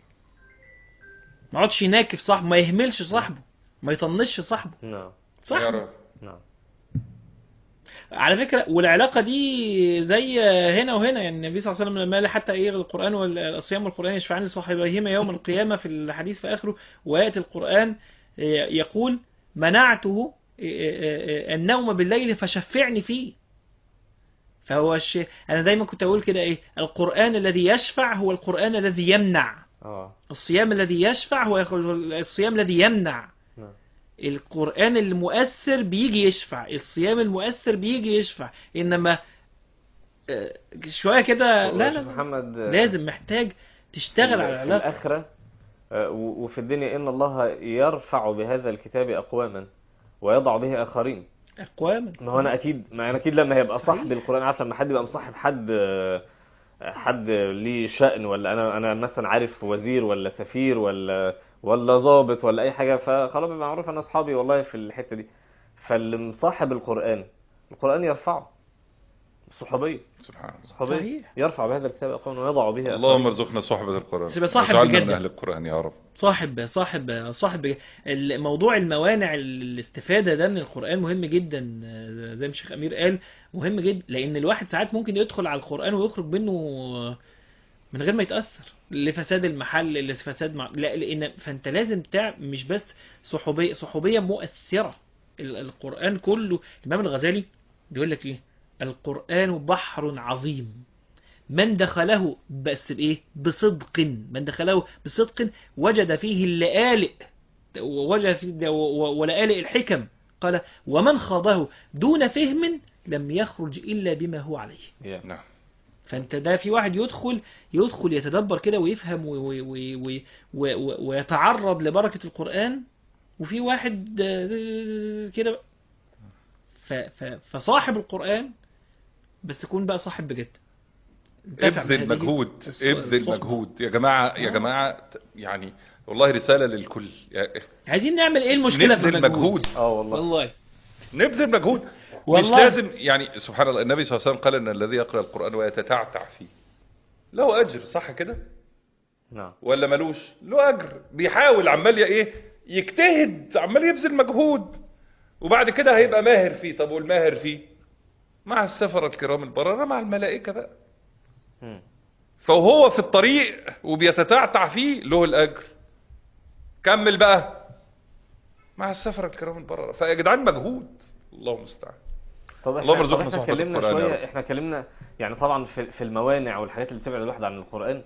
ما يقعدش يناكف صاحبه ما يهملش صاحبه ما يطنش صاحبه نعم يا صاحبه رب نعم على فكرة والعلاقة دي زي هنا وهنا يعني النبي صلى الله عليه وسلم لما قال حتى ايه القرآن والصيام والقرآن يشفعان لصاحبيهما يوم القيامة في الحديث في آخره وآية القرآن يقول منعته النوم بالليل فشفعني فيه فهو الشيء أنا دايما كنت أقول كده إيه القرآن الذي يشفع هو القرآن الذي يمنع اه الصيام الذي يشفع هو الصيام الذي يمنع نعم القرآن المؤثر بيجي يشفع الصيام المؤثر بيجي يشفع إنما آه، شوية كده لا لا شيخ محمد آه، لازم محتاج تشتغل على في العلاقة الآخرة آه، و- وفي الدنيا إن الله يرفع بهذا الكتاب أقواما ويضع به آخرين اقواما ما هو انا اكيد ما انا اكيد لما هيبقى صاحب القران عارف لما حد يبقى مصاحب حد آه، حد ليه شأن ولا انا انا مثلا عارف وزير ولا سفير ولا ولا ضابط ولا اي حاجه فخلاص بيبقى معروف انا اصحابي والله في الحته دي فاللي مصاحب القران القران يرفعه الصحوبيه سبحان الله الصحوبيه صحيح. يرفع بهذا الكتاب اقواما ويضع به اللهم آخرين. ارزقنا صحبة القرآن بس يبقى صاحب واجعلنا بجد. من أهل القرآن يا رب صاحب صاحب صاحب موضوع الموانع الاستفادة ده من القرآن مهم جدا آه، زي ما الشيخ أمير قال مهم جدا لأن الواحد ساعات ممكن يدخل على القرآن ويخرج منه من غير ما يتأثر لفساد المحل لفساد مع... لا لأن فأنت لازم تع... مش بس صحوبية صحوبية مؤثرة ال- القرآن كله الإمام الغزالي بيقول لك إيه القرآن بحر عظيم من دخله بس بإيه بصدق من دخله بصدق وجد فيه اللآلئ ووجد فيه ولآلئ الحكم قال ومن خاضه دون فهم لم يخرج إلا بما هو عليه يا. نعم فانت ده في واحد يدخل يدخل يتدبر كده ويفهم و و و و و و ويتعرض لبركة القرآن وفي واحد آه، كده ف ف فصاحب القرآن بس تكون بقى صاحب بجد انتفع ابذل بهذه مجهود الص- ابذل الصحبة. مجهود يا جماعة يا آه. جماعة يعني والله رسالة للكل يا- عايزين نعمل ايه المشكلة في نبذل المجهود مجهود اه والله والله نبذل مجهود مش والله. لازم يعني سبحان الله النبي صلى الله عليه وسلم قال ان الذي يقرأ القرآن ويتتعتع فيه له اجر صح كده نعم ولا ملوش له اجر بيحاول عمال ي- ايه يجتهد عمال يبذل مجهود وبعد كده هيبقى ماهر فيه طب والماهر فيه مع السفرة الكرام البررة مع الملائكة بقى مم. فهو في الطريق وبيتتعتع فيه له الاجر كمل بقى مع السفرة الكرام البررة فيا جدعان مجهود الله المستعان طب اللهم احنا طب ارزقنا احنا صحبة اتكلمنا القرآن يا شويه رب. احنا اتكلمنا يعني طبعا في في الموانع والحاجات اللي بتبعد الواحد عن القران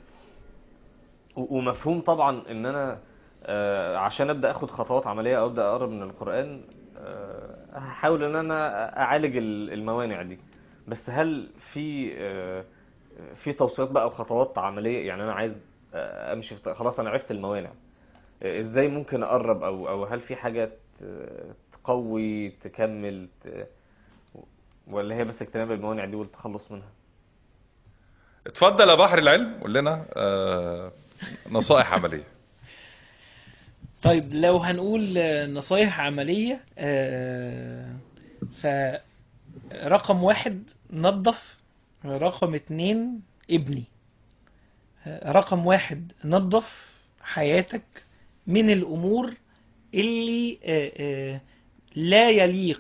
و- ومفهوم طبعا ان انا آه، عشان ابدا اخد خطوات عمليه او ابدا اقرب من القران آه، هحاول ان انا اعالج ال- الموانع دي بس هل في آه، في توصيات بقى وخطوات عمليه يعني انا عايز آه، امشي في خلاص انا عرفت الموانع آه، ازاي ممكن اقرب او او هل في حاجه ت- تقوي تكمل ت- ولا هي بس اجتناب الموانع دي والتخلص منها اتفضل يا بحر العلم قول لنا آه نصائح عملية طيب لو هنقول آه، نصايح عملية آه، فرقم واحد نظف رقم اتنين ابني آه، رقم واحد نظف حياتك من الأمور اللي آه، آه، لا يليق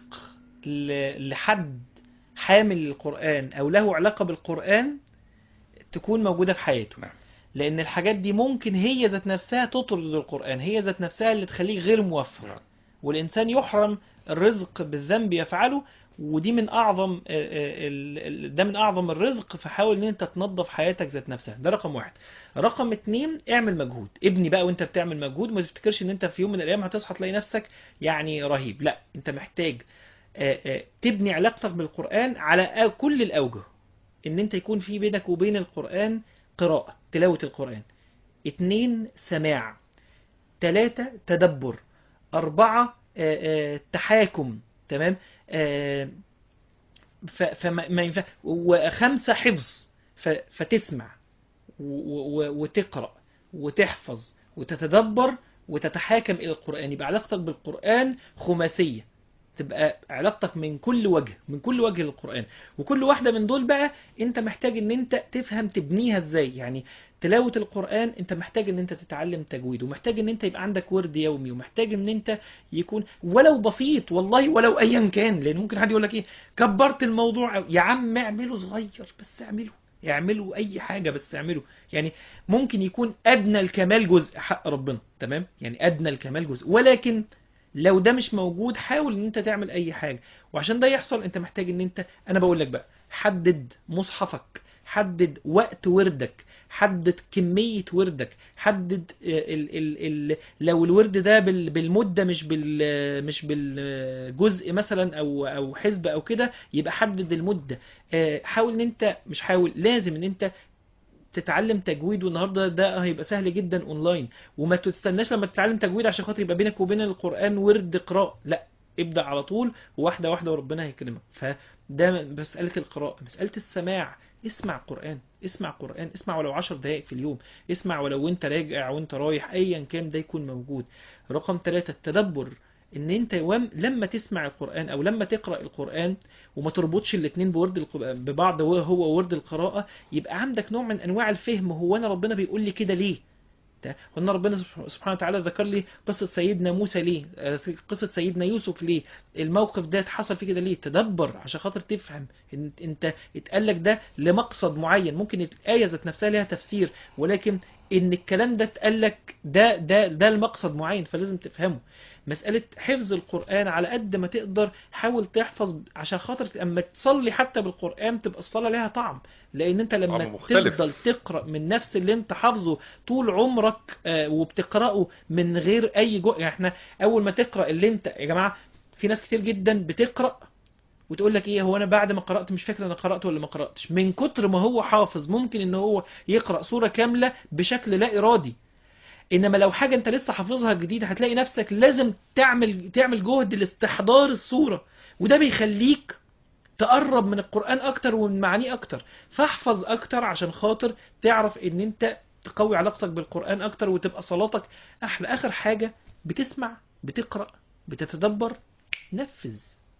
ل- لحد حامل القرآن أو له علاقة بالقرآن تكون موجودة في حياته نعم. لأن الحاجات دي ممكن هي ذات نفسها تطرد القرآن هي ذات نفسها اللي تخليه غير موفق نعم. والإنسان يحرم الرزق بالذنب يفعله ودي من أعظم آه، آه، ال- ال- ده من أعظم الرزق فحاول إن أنت تنظف حياتك ذات نفسها ده رقم واحد رقم اتنين اعمل مجهود ابني بقى وانت بتعمل مجهود ما تفتكرش ان انت في يوم من الايام هتصحى تلاقي نفسك يعني رهيب لا انت محتاج آه، آه، تبني علاقتك بالقرآن على كل الأوجه ان انت يكون في بينك وبين القرآن قراءة تلاوة القرآن اتنين سماع تلاتة تدبر أربعة آه، آه، تحاكم تمام آه، ف- فما ما ينفع وخمسة حفظ ف- فتسمع و- و- وتقرأ وتحفظ وتتدبر وتتحاكم إلى القرآن يبقى علاقتك بالقرآن خماسية تبقى علاقتك من كل وجه من كل وجه للقرآن وكل واحدة من دول بقى انت محتاج ان انت تفهم تبنيها ازاي يعني تلاوة القرآن انت محتاج ان انت تتعلم تجويد ومحتاج ان انت يبقى عندك ورد يومي ومحتاج ان انت يكون ولو بسيط والله ولو ايا كان لان ممكن حد يقول لك ايه كبرت الموضوع أوي. يا عم اعمله صغير بس اعمله اعملوا اي حاجة بس اعمله يعني ممكن يكون ادنى الكمال جزء حق ربنا تمام يعني ادنى الكمال جزء ولكن لو ده مش موجود حاول ان انت تعمل اي حاجة وعشان ده يحصل انت محتاج ان انت انا بقول لك بقى حدد مصحفك حدد وقت وردك حدد كمية وردك حدد ال ال ال لو الورد ده بال- بالمدة مش بال مش بالجزء مثلا او او حزب او كده يبقى حدد المدة آه، حاول ان انت مش حاول لازم ان انت تتعلم تجويد والنهارده ده هيبقى سهل جدا اونلاين وما تستناش لما تتعلم تجويد عشان خاطر يبقى بينك وبين القرآن ورد قراء لا ابدأ على طول واحدة واحدة وربنا هيكرمك فده مسألة القراءة مسألة السماع اسمع قرآن اسمع قرآن اسمع ولو عشر دقائق في اليوم اسمع ولو وانت راجع وانت رايح ايا كان ده يكون موجود رقم ثلاثة التدبر ان انت وم لما تسمع القرآن او لما تقرأ القرآن وما تربطش الاتنين بورد الق- ببعض وهو ورد القراءة يبقى عندك نوع من انواع الفهم هو انا ربنا بيقول لي كده ليه ده وان ربنا سبح- سبحانه وتعالى ذكر لي قصة سيدنا موسى ليه آه، قصة سيدنا يوسف ليه الموقف ده حصل فيه كده ليه تدبر عشان خاطر تفهم ان انت اتقال لك ده لمقصد معين ممكن الآية ذات نفسها لها تفسير ولكن ان الكلام ده اتقال لك ده ده ده المقصد معين فلازم تفهمه مسألة حفظ القرآن على قد ما تقدر حاول تحفظ عشان خاطر اما تصلي حتى بالقرآن تبقى الصلاة لها طعم لان انت لما طعم مختلف. تفضل تقرأ من نفس اللي انت حافظه طول عمرك آه، وبتقرأه من غير اي جو يعني احنا اول ما تقرأ اللي انت يا جماعة في ناس كتير جدا بتقرأ وتقول لك ايه هو انا بعد ما قرأت مش فاكر انا قرأت ولا ما قرأتش من كتر ما هو حافظ ممكن ان هو يقرأ سورة كاملة بشكل لا ارادي انما لو حاجة انت لسه حافظها جديد هتلاقي نفسك لازم تعمل تعمل جهد لاستحضار السورة وده بيخليك تقرب من القرآن اكتر ومن معانيه اكتر فاحفظ اكتر عشان خاطر تعرف ان انت تقوي علاقتك بالقرآن اكتر وتبقى صلاتك احلى اخر حاجة بتسمع بتقرأ بتتدبر نفذ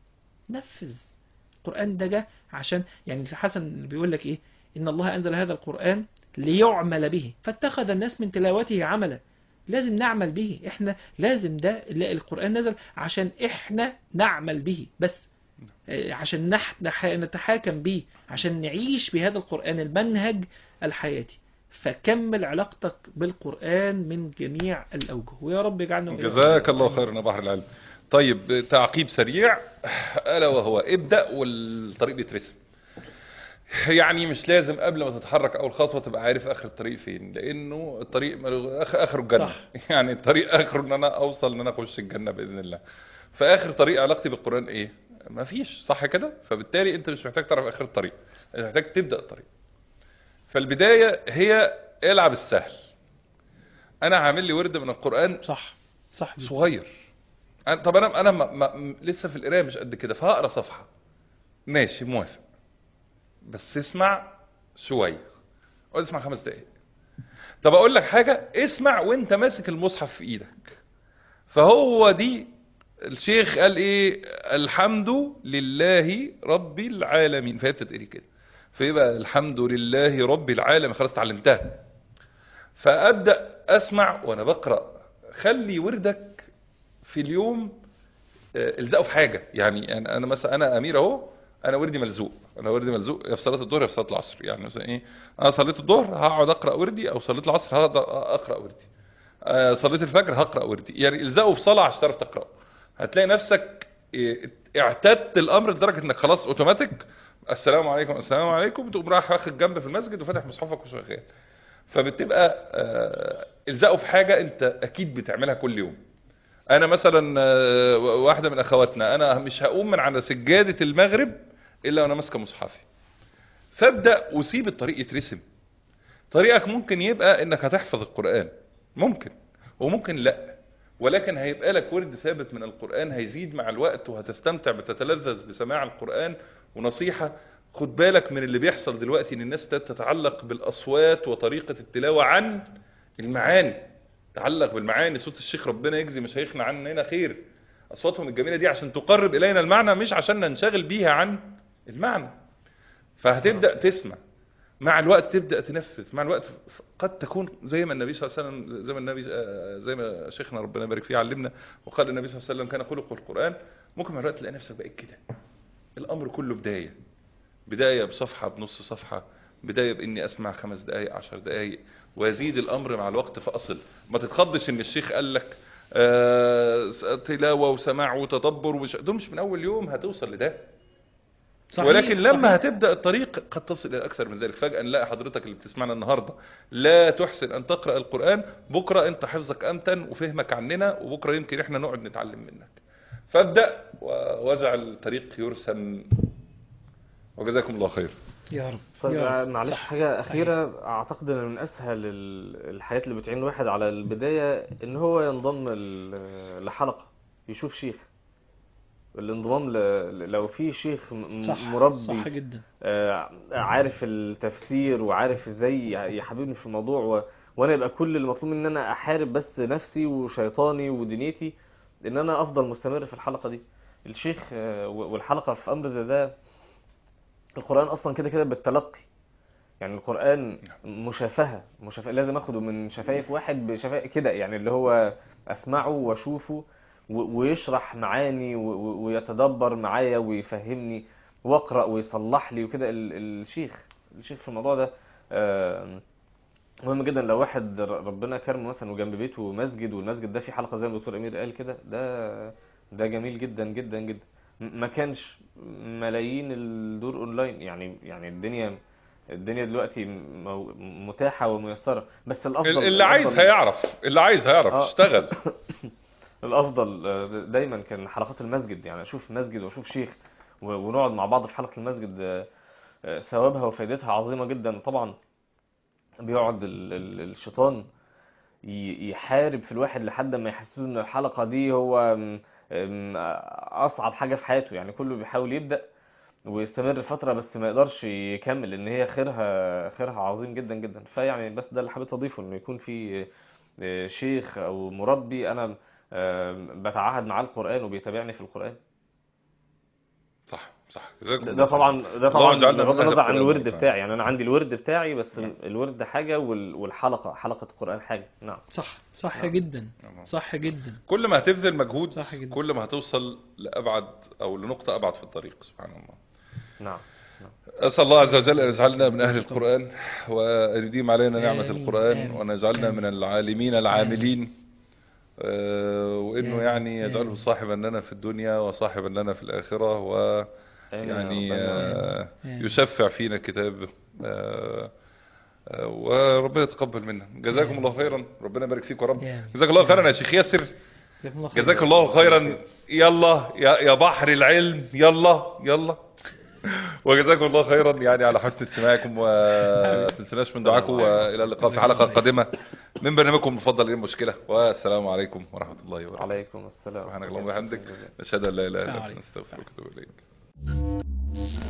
نفذ القرآن ده جه عشان يعني الحسن بيقول لك ايه ان الله انزل هذا القرآن ليعمل به فاتخذ الناس من تلاوته عملا لازم نعمل به احنا لازم ده لا، القرآن نزل عشان احنا نعمل به بس آه، عشان نح- نح- نتحاكم به عشان نعيش بهذا القرآن المنهج الحياتي فكمل علاقتك بالقرآن من جميع الأوجه ويا رب يجعلنا وإياكم جزاك الله خيرا يا بحر العلم طيب تعقيب سريع الا وهو ابدا والطريق بيترسم يعني مش لازم قبل ما تتحرك اول خطوه تبقى عارف اخر الطريق فين لانه الطريق ملو- آخ- اخره الجنه صح. يعني الطريق اخره ان انا اوصل ان انا اخش الجنه باذن الله فاخر طريق علاقتي بالقران ايه مفيش صح كده فبالتالي انت مش محتاج تعرف اخر الطريق انت محتاج تبدا الطريق فالبدايه هي العب السهل انا عامل لي ورد من القران صح صح جدا. صغير أنا- طب انا انا ما ما م- لسه في القرايه مش قد كده فهقرا صفحه ماشي موافق بس اسمع شويه اقعد اسمع خمس دقايق طب اقول لك حاجه اسمع وانت ماسك المصحف في ايدك فهو دي الشيخ قال ايه الحمد لله رب العالمين فهي بتتقري كده فيبقى الحمد لله رب العالمين خلاص اتعلمتها فابدا اسمع وانا بقرا خلي وردك في اليوم آه، الزقه في حاجه يعني انا انا مثلا انا امير اهو انا وردي ملزوق انا وردي ملزوق يا في صلاه الظهر يا في صلاه العصر يعني مثلا ايه انا صليت الظهر هقعد اقرا وردي او صليت العصر هقعد اقرا وردي آه، صليت الفجر هقرا وردي يعني الزقه في صلاه عشان تعرف تقراه هتلاقي نفسك إيه، اعتدت الامر لدرجه انك خلاص اوتوماتيك السلام عليكم السلام عليكم تقوم رايح واخد جنب في المسجد وفاتح مصحفك وشغال فبتبقى آه، الزقه في حاجه انت اكيد بتعملها كل يوم انا مثلا آه، واحده من اخواتنا انا مش هقوم من على سجاده المغرب الا وانا ماسكه مصحفي فابدا وسيب الطريق يترسم طريقك ممكن يبقى انك هتحفظ القران ممكن وممكن لا ولكن هيبقى لك ورد ثابت من القرآن هيزيد مع الوقت وهتستمتع بتتلذذ بسماع القرآن ونصيحة خد بالك من اللي بيحصل دلوقتي ان الناس تتعلق بالاصوات وطريقة التلاوة عن المعاني تعلق بالمعاني صوت الشيخ ربنا يجزي مشايخنا عننا خير اصواتهم الجميلة دي عشان تقرب الينا المعنى مش عشان ننشغل بيها عن المعنى فهتبدأ تسمع مع الوقت تبدأ تنفذ مع الوقت قد تكون زي ما النبي صلى الله عليه وسلم زي ما النبي آه، زي ما شيخنا ربنا يبارك فيه علمنا وقال النبي صلى الله عليه وسلم كان خلق القرآن ممكن مع الوقت تلاقي نفسك بقيت كده الأمر كله بداية بداية بصفحة بنص صفحة بداية بإني أسمع خمس دقايق عشر دقايق ويزيد الأمر مع الوقت فأصل ما تتخضش إن الشيخ قال لك آه، تلاوة وسماع وتدبر وش... دول مش من أول يوم هتوصل لده صحيح، ولكن لما صحيح. هتبدأ الطريق قد تصل إلى أكثر من ذلك فجأة نلاقي حضرتك اللي بتسمعنا النهاردة لا تحسن أن تقرأ القرآن بكرة أنت حفظك أمتن وفهمك عننا وبكرة يمكن إحنا نقعد نتعلم منك فابدأ و- واجعل الطريق يرسم وجزاكم الله خير يا رب طيب يا رب. معلش صح. حاجة صحيح. أخيرة أعتقد إن من أسهل ال- الحاجات اللي بتعين الواحد على البداية إن هو ينضم ل- لحلقة يشوف شيخ الانضمام ل... لو في شيخ م- صح مربي صح جدا آه، عارف التفسير وعارف ازاي يحببني في الموضوع و... وانا يبقى كل المطلوب ان انا احارب بس نفسي وشيطاني ودنيتي ان انا افضل مستمر في الحلقة دي الشيخ آه، و- والحلقة في امر زي ده القرآن اصلا كده كده بالتلقي يعني القرآن مشافهة مشافهة لازم اخده من شفايف واحد بشفايف كده يعني اللي هو اسمعه واشوفه و- ويشرح معاني و- و- ويتدبر معايا ويفهمني واقرا ويصلح لي وكده ال- الشيخ الشيخ في الموضوع ده آه، مهم جدا لو واحد ر- ربنا كرمه مثلا وجنب بيته مسجد والمسجد ده فيه حلقه زي ما الدكتور امير قال كده ده ده جميل جدا جدا جدا م- ما كانش ملايين الدور اونلاين يعني يعني الدنيا الدنيا دلوقتي مو- متاحه وميسره بس الافضل اللي عايز الأفضل- هيعرف اللي عايز هيعرف آه. اشتغل الافضل آه، دايما كان حلقات المسجد يعني اشوف مسجد واشوف شيخ و- ونقعد مع بعض في حلقه المسجد آه، آه، ثوابها وفائدتها عظيمه جدا طبعا بيقعد ال- ال- الشيطان ي- يحارب في الواحد لحد ما يحسسه ان الحلقه دي هو م- م- اصعب حاجه في حياته يعني كله بيحاول يبدا ويستمر فتره بس ما يقدرش يكمل لان هي خيرها خيرها عظيم جدا جدا فيعني بس ده اللي حبيت اضيفه انه يكون في آه، شيخ او مربي انا آه، بتعهد معاه القران وبيتابعني في القران صح صح جزاكم ده الله ده طبعا خير. ده اللهم طبعا اجعلنا بغض من أهل النظر عن القرآن الورد والقرآن. بتاعي يعني انا عندي الورد بتاعي بس الورد حاجه وال- والحلقه حلقه القران حاجه نعم صح صح نعم. جدا نعم. صح جدا كل ما هتبذل مجهود صح جدا. كل ما هتوصل لأبعد أو لنقطة أبعد في الطريق سبحان الله نعم أسأل الله عز وجل أن يجعلنا من أهل القرآن وأن يديم علينا نعمة آمين، القرآن آمين، وأن يجعلنا آمين. من العالمين العاملين آه، وإنه آمين، يعني يجعله آمين. صاحبا لنا في الدنيا وصاحبا لنا في الآخرة و آمين يا يعني رب. آه، آمين. يشفع فينا كتاب آه، آه، وربنا يتقبل منا جزاكم الله خيرا ربنا يبارك فيكم يا رب آمين. جزاك الله خيرا يا شيخ ياسر جزاكم الله خير. جزاك الله خيرا يلا يا يا بحر العلم يلا يلا وجزاكم الله خيرا يعني على حسن استماعكم وما تنسوناش من دعاكم والى اللقاء في حلقه قادمه من برنامجكم المفضل ايه المشكله والسلام عليكم ورحمه الله وبركاته عليكم السلام سبحانك اللهم وبحمدك نشهد ان لا اله السلام الا انت عليكم. نستغفرك ونتوب اليك